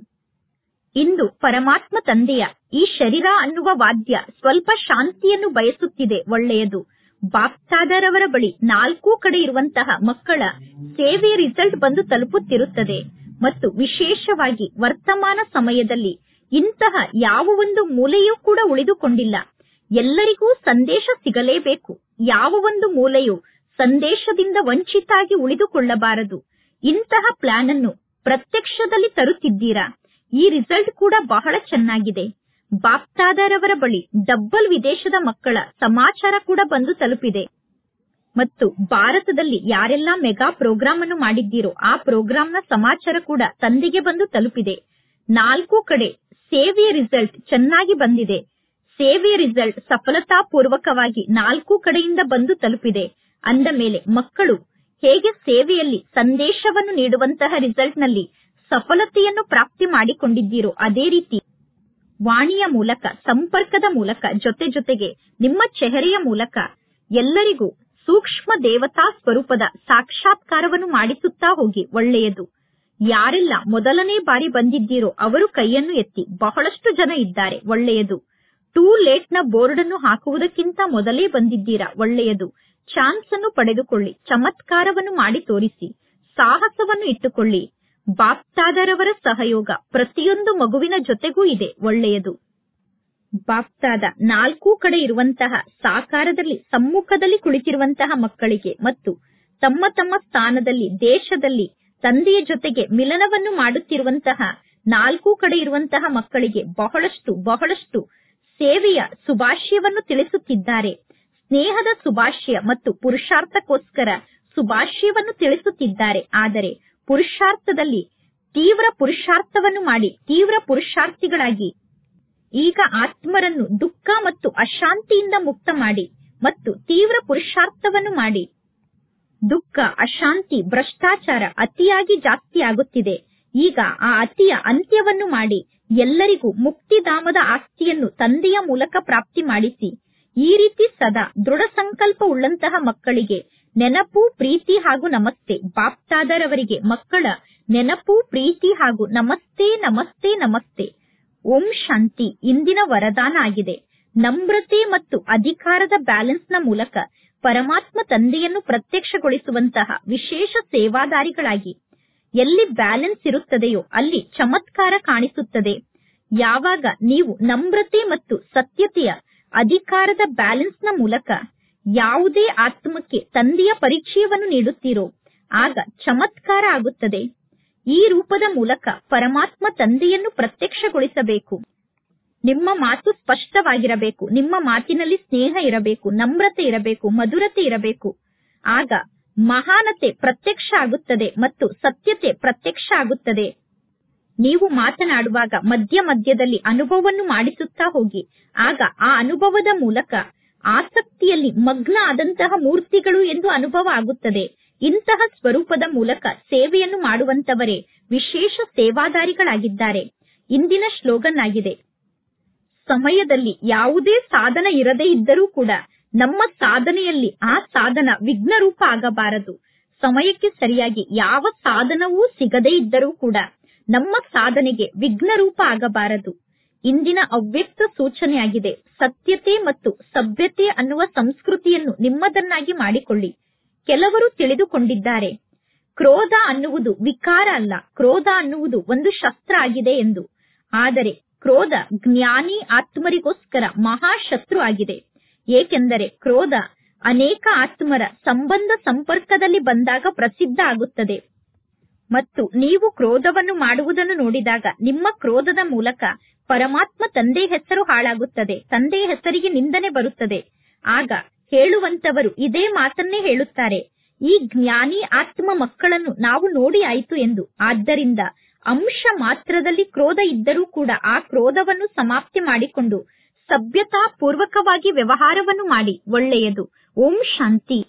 ಇಂದು ಪರಮಾತ್ಮ ತಂದೆಯ ಈ ಶರೀರ ಅನ್ನುವ ವಾದ್ಯ ಸ್ವಲ್ಪ ಶಾಂತಿಯನ್ನು ಬಯಸುತ್ತಿದೆ ಒಳ್ಳೆಯದು ಬಾಪ್ತಾದರವರ ಬಳಿ ನಾಲ್ಕೂ ಕಡೆ ಇರುವಂತಹ ಮಕ್ಕಳ ಸೇವೆಯ ರಿಸಲ್ಟ್ ಬಂದು ತಲುಪುತ್ತಿರುತ್ತದೆ ಮತ್ತು ವಿಶೇಷವಾಗಿ ವರ್ತಮಾನ ಸಮಯದಲ್ಲಿ ಇಂತಹ ಯಾವ ಒಂದು ಮೂಲೆಯೂ ಕೂಡ ಉಳಿದುಕೊಂಡಿಲ್ಲ ಎಲ್ಲರಿಗೂ ಸಂದೇಶ ಸಿಗಲೇಬೇಕು ಯಾವ ಒಂದು ಮೂಲೆಯು ಸಂದೇಶದಿಂದ ವಂಚಿತಾಗಿ ಉಳಿದುಕೊಳ್ಳಬಾರದು ಇಂತಹ ಪ್ಲಾನ್ ಅನ್ನು ಪ್ರತ್ಯಕ್ಷದಲ್ಲಿ ತರುತ್ತಿದ್ದೀರಾ ಈ ರಿಸಲ್ಟ್ ಕೂಡ ಬಹಳ ಚೆನ್ನಾಗಿದೆ ಬಾಪ್ತಾದರವರ ಬಳಿ ಡಬ್ಬಲ್ ವಿದೇಶದ ಮಕ್ಕಳ ಸಮಾಚಾರ ಕೂಡ ಬಂದು ತಲುಪಿದೆ ಮತ್ತು ಭಾರತದಲ್ಲಿ ಯಾರೆಲ್ಲಾ ಮೆಗಾ ಪ್ರೋಗ್ರಾಮ್ ಅನ್ನು ಮಾಡಿದ್ದೀರೋ ಆ ಪ್ರೋಗ್ರಾಂನ ಸಮಾಚಾರ ಕೂಡ ತಂದೆಗೆ ಬಂದು ತಲುಪಿದೆ ನಾಲ್ಕು ಕಡೆ ಸೇವೆಯ ರಿಸಲ್ಟ್ ಚೆನ್ನಾಗಿ ಬಂದಿದೆ ಸೇವೆಯ ರಿಸಲ್ಟ್ ಸಫಲತಾಪೂರ್ವಕವಾಗಿ ನಾಲ್ಕು ಕಡೆಯಿಂದ ಬಂದು ತಲುಪಿದೆ ಅಂದ ಮೇಲೆ ಮಕ್ಕಳು ಹೇಗೆ ಸೇವೆಯಲ್ಲಿ ಸಂದೇಶವನ್ನು ನೀಡುವಂತಹ ರಿಸಲ್ಟ್ ನಲ್ಲಿ ಸಫಲತೆಯನ್ನು ಪ್ರಾಪ್ತಿ ಮಾಡಿಕೊಂಡಿದ್ದೀರೋ ಅದೇ ರೀತಿ ವಾಣಿಯ ಮೂಲಕ ಸಂಪರ್ಕದ ಮೂಲಕ ಜೊತೆ ಜೊತೆಗೆ ನಿಮ್ಮ ಚೆಹರೆಯ ಮೂಲಕ ಎಲ್ಲರಿಗೂ ಸೂಕ್ಷ್ಮ ದೇವತಾ ಸ್ವರೂಪದ ಸಾಕ್ಷಾತ್ಕಾರವನ್ನು ಮಾಡಿಸುತ್ತಾ ಹೋಗಿ ಒಳ್ಳೆಯದು ಯಾರೆಲ್ಲ ಮೊದಲನೇ ಬಾರಿ ಬಂದಿದ್ದೀರೋ ಅವರು ಕೈಯನ್ನು ಎತ್ತಿ ಬಹಳಷ್ಟು ಜನ ಇದ್ದಾರೆ ಒಳ್ಳೆಯದು ಟೂ ಲೇಟ್ ನ ಬೋರ್ಡ್ ಅನ್ನು ಹಾಕುವುದಕ್ಕಿಂತ ಮೊದಲೇ ಬಂದಿದ್ದೀರಾ ಒಳ್ಳೆಯದು ಚಾನ್ಸ್ ಅನ್ನು ಪಡೆದುಕೊಳ್ಳಿ ಚಮತ್ಕಾರವನ್ನು ಮಾಡಿ ತೋರಿಸಿ ಸಾಹಸವನ್ನು ಇಟ್ಟುಕೊಳ್ಳಿ ಬಾಪ್ತಾದರವರ ಸಹಯೋಗ ಪ್ರತಿಯೊಂದು ಮಗುವಿನ ಜೊತೆಗೂ ಇದೆ ಒಳ್ಳೆಯದು ಬಾಪ್ತಾದ ನಾಲ್ಕೂ ಕಡೆ ಇರುವಂತಹ ಸಾಕಾರದಲ್ಲಿ ಸಮ್ಮುಖದಲ್ಲಿ ಕುಳಿತಿರುವಂತಹ ಮಕ್ಕಳಿಗೆ ಮತ್ತು ತಮ್ಮ ತಮ್ಮ ಸ್ಥಾನದಲ್ಲಿ ದೇಶದಲ್ಲಿ ತಂದೆಯ ಜೊತೆಗೆ ಮಿಲನವನ್ನು ಮಾಡುತ್ತಿರುವಂತಹ ನಾಲ್ಕೂ ಕಡೆ ಇರುವಂತಹ ಮಕ್ಕಳಿಗೆ ಬಹಳಷ್ಟು ಬಹಳಷ್ಟು ಸೇವೆಯ ಸುಭಾಷ್ಯವನ್ನು ತಿಳಿಸುತ್ತಿದ್ದಾರೆ ಸ್ನೇಹದ ಸುಭಾಷ್ಯ ಮತ್ತು ಪುರುಷಾರ್ಥಕ್ಕೋಸ್ಕರ ಸುಭಾಷ್ಯವನ್ನು ತಿಳಿಸುತ್ತಿದ್ದಾರೆ ಆದರೆ ಪುರುಷಾರ್ಥದಲ್ಲಿ ತೀವ್ರ ಪುರುಷಾರ್ಥವನ್ನು ಮಾಡಿ ತೀವ್ರ ಪುರುಷಾರ್ಥಿಗಳಾಗಿ ಈಗ ಆತ್ಮರನ್ನು ದುಃಖ ಮತ್ತು ಅಶಾಂತಿಯಿಂದ ಮುಕ್ತ ಮಾಡಿ ಮತ್ತು ತೀವ್ರ ಪುರುಷಾರ್ಥವನ್ನು ಮಾಡಿ ದುಃಖ ಅಶಾಂತಿ ಭ್ರಷ್ಟಾಚಾರ ಅತಿಯಾಗಿ ಜಾಸ್ತಿ ಆಗುತ್ತಿದೆ ಈಗ ಆ ಅತಿಯ ಅಂತ್ಯವನ್ನು ಮಾಡಿ ಎಲ್ಲರಿಗೂ ಮುಕ್ತಿಧಾಮದ ಆಸ್ತಿಯನ್ನು ತಂದೆಯ ಮೂಲಕ ಪ್ರಾಪ್ತಿ ಮಾಡಿಸಿ ಈ ರೀತಿ ಸದಾ ದೃಢ ಸಂಕಲ್ಪ ಉಳ್ಳಂತಹ ಮಕ್ಕಳಿಗೆ ನೆನಪು ಪ್ರೀತಿ ಹಾಗೂ ನಮಸ್ತೆ ಬಾಪ್ತಾದರವರಿಗೆ ಮಕ್ಕಳ ನೆನಪು ಪ್ರೀತಿ ಹಾಗೂ ನಮಸ್ತೆ ನಮಸ್ತೆ ನಮಸ್ತೆ ಓಂ ಶಾಂತಿ ಇಂದಿನ ವರದಾನ ಆಗಿದೆ ನಮ್ರತೆ ಮತ್ತು ಅಧಿಕಾರದ ಬ್ಯಾಲೆನ್ಸ್ನ ಮೂಲಕ ಪರಮಾತ್ಮ ತಂದೆಯನ್ನು ಪ್ರತ್ಯಕ್ಷಗೊಳಿಸುವಂತಹ ವಿಶೇಷ ಸೇವಾದಾರಿಗಳಾಗಿ ಎಲ್ಲಿ ಬ್ಯಾಲೆನ್ಸ್ ಇರುತ್ತದೆಯೋ ಅಲ್ಲಿ ಚಮತ್ಕಾರ ಕಾಣಿಸುತ್ತದೆ ಯಾವಾಗ ನೀವು ನಮ್ರತೆ ಮತ್ತು ಸತ್ಯತೆಯ ಅಧಿಕಾರದ ಬ್ಯಾಲೆನ್ಸ್ನ ಮೂಲಕ ಯಾವುದೇ ಆತ್ಮಕ್ಕೆ ತಂದೆಯ ಪರಿಚಯವನ್ನು ನೀಡುತ್ತೀರೋ ಆಗ ಚಮತ್ಕಾರ ಆಗುತ್ತದೆ ಈ ರೂಪದ ಮೂಲಕ ಪರಮಾತ್ಮ ತಂದೆಯನ್ನು ಪ್ರತ್ಯಕ್ಷಗೊಳಿಸಬೇಕು ನಿಮ್ಮ ಮಾತು ಸ್ಪಷ್ಟವಾಗಿರಬೇಕು ನಿಮ್ಮ ಮಾತಿನಲ್ಲಿ ಸ್ನೇಹ ಇರಬೇಕು ನಮ್ರತೆ ಇರಬೇಕು ಮಧುರತೆ ಇರಬೇಕು ಆಗ ಮಹಾನತೆ ಪ್ರತ್ಯಕ್ಷ ಆಗುತ್ತದೆ ಮತ್ತು ಸತ್ಯತೆ ಪ್ರತ್ಯಕ್ಷ ಆಗುತ್ತದೆ ನೀವು ಮಾತನಾಡುವಾಗ ಮಧ್ಯ ಮಧ್ಯದಲ್ಲಿ ಅನುಭವವನ್ನು ಮಾಡಿಸುತ್ತಾ ಹೋಗಿ ಆಗ ಆ ಅನುಭವದ ಮೂಲಕ ಆಸಕ್ತಿಯಲ್ಲಿ ಮಗ್ನ ಆದಂತಹ ಮೂರ್ತಿಗಳು ಎಂದು ಅನುಭವ ಆಗುತ್ತದೆ ಇಂತಹ ಸ್ವರೂಪದ ಮೂಲಕ ಸೇವೆಯನ್ನು ಮಾಡುವಂತವರೇ ವಿಶೇಷ ಸೇವಾದಾರಿಗಳಾಗಿದ್ದಾರೆ ಇಂದಿನ ಶ್ಲೋಗನ್ ಆಗಿದೆ ಸಮಯದಲ್ಲಿ ಯಾವುದೇ ಸಾಧನ ಇರದೇ ಇದ್ದರೂ ಕೂಡ ನಮ್ಮ ಸಾಧನೆಯಲ್ಲಿ ಆ ಸಾಧನ ವಿಘ್ನರೂಪ ಆಗಬಾರದು ಸಮಯಕ್ಕೆ ಸರಿಯಾಗಿ ಯಾವ ಸಾಧನವೂ ಸಿಗದೇ ಇದ್ದರೂ ಕೂಡ ನಮ್ಮ ಸಾಧನೆಗೆ ವಿಘ್ನರೂಪ ಆಗಬಾರದು ಇಂದಿನ ಅವ್ಯಕ್ತ ಸೂಚನೆಯಾಗಿದೆ ಸತ್ಯತೆ ಮತ್ತು ಸಭ್ಯತೆ ಅನ್ನುವ ಸಂಸ್ಕೃತಿಯನ್ನು ನಿಮ್ಮದನ್ನಾಗಿ ಮಾಡಿಕೊಳ್ಳಿ ಕೆಲವರು ತಿಳಿದುಕೊಂಡಿದ್ದಾರೆ ಕ್ರೋಧ ಅನ್ನುವುದು ವಿಕಾರ ಅಲ್ಲ ಕ್ರೋಧ ಅನ್ನುವುದು ಒಂದು ಶಸ್ತ್ರ ಆಗಿದೆ ಎಂದು ಆದರೆ ಕ್ರೋಧ ಜ್ಞಾನಿ ಆತ್ಮರಿಗೋಸ್ಕರ ಮಹಾಶತ್ರು ಆಗಿದೆ ಏಕೆಂದರೆ ಕ್ರೋಧ ಅನೇಕ ಆತ್ಮರ ಸಂಬಂಧ ಸಂಪರ್ಕದಲ್ಲಿ ಬಂದಾಗ ಪ್ರಸಿದ್ಧ ಆಗುತ್ತದೆ ಮತ್ತು ನೀವು ಕ್ರೋಧವನ್ನು ಮಾಡುವುದನ್ನು ನೋಡಿದಾಗ ನಿಮ್ಮ ಕ್ರೋಧದ ಮೂಲಕ ಪರಮಾತ್ಮ ತಂದೆ ಹೆಸರು ಹಾಳಾಗುತ್ತದೆ ತಂದೆಯ ಹೆಸರಿಗೆ ನಿಂದನೆ ಬರುತ್ತದೆ ಆಗ ಹೇಳುವಂತವರು ಇದೇ ಮಾತನ್ನೇ ಹೇಳುತ್ತಾರೆ ಈ ಜ್ಞಾನಿ ಆತ್ಮ ಮಕ್ಕಳನ್ನು ನಾವು ನೋಡಿ ಆಯಿತು ಎಂದು ಆದ್ದರಿಂದ ಅಂಶ ಮಾತ್ರದಲ್ಲಿ ಕ್ರೋಧ ಇದ್ದರೂ ಕೂಡ ಆ ಕ್ರೋಧವನ್ನು ಸಮಾಪ್ತಿ ಮಾಡಿಕೊಂಡು ಸಭ್ಯತಾ ಪೂರ್ವಕವಾಗಿ ವ್ಯವಹಾರವನ್ನು ಮಾಡಿ ಒಳ್ಳೆಯದು ಓಂ ಶಾಂತಿ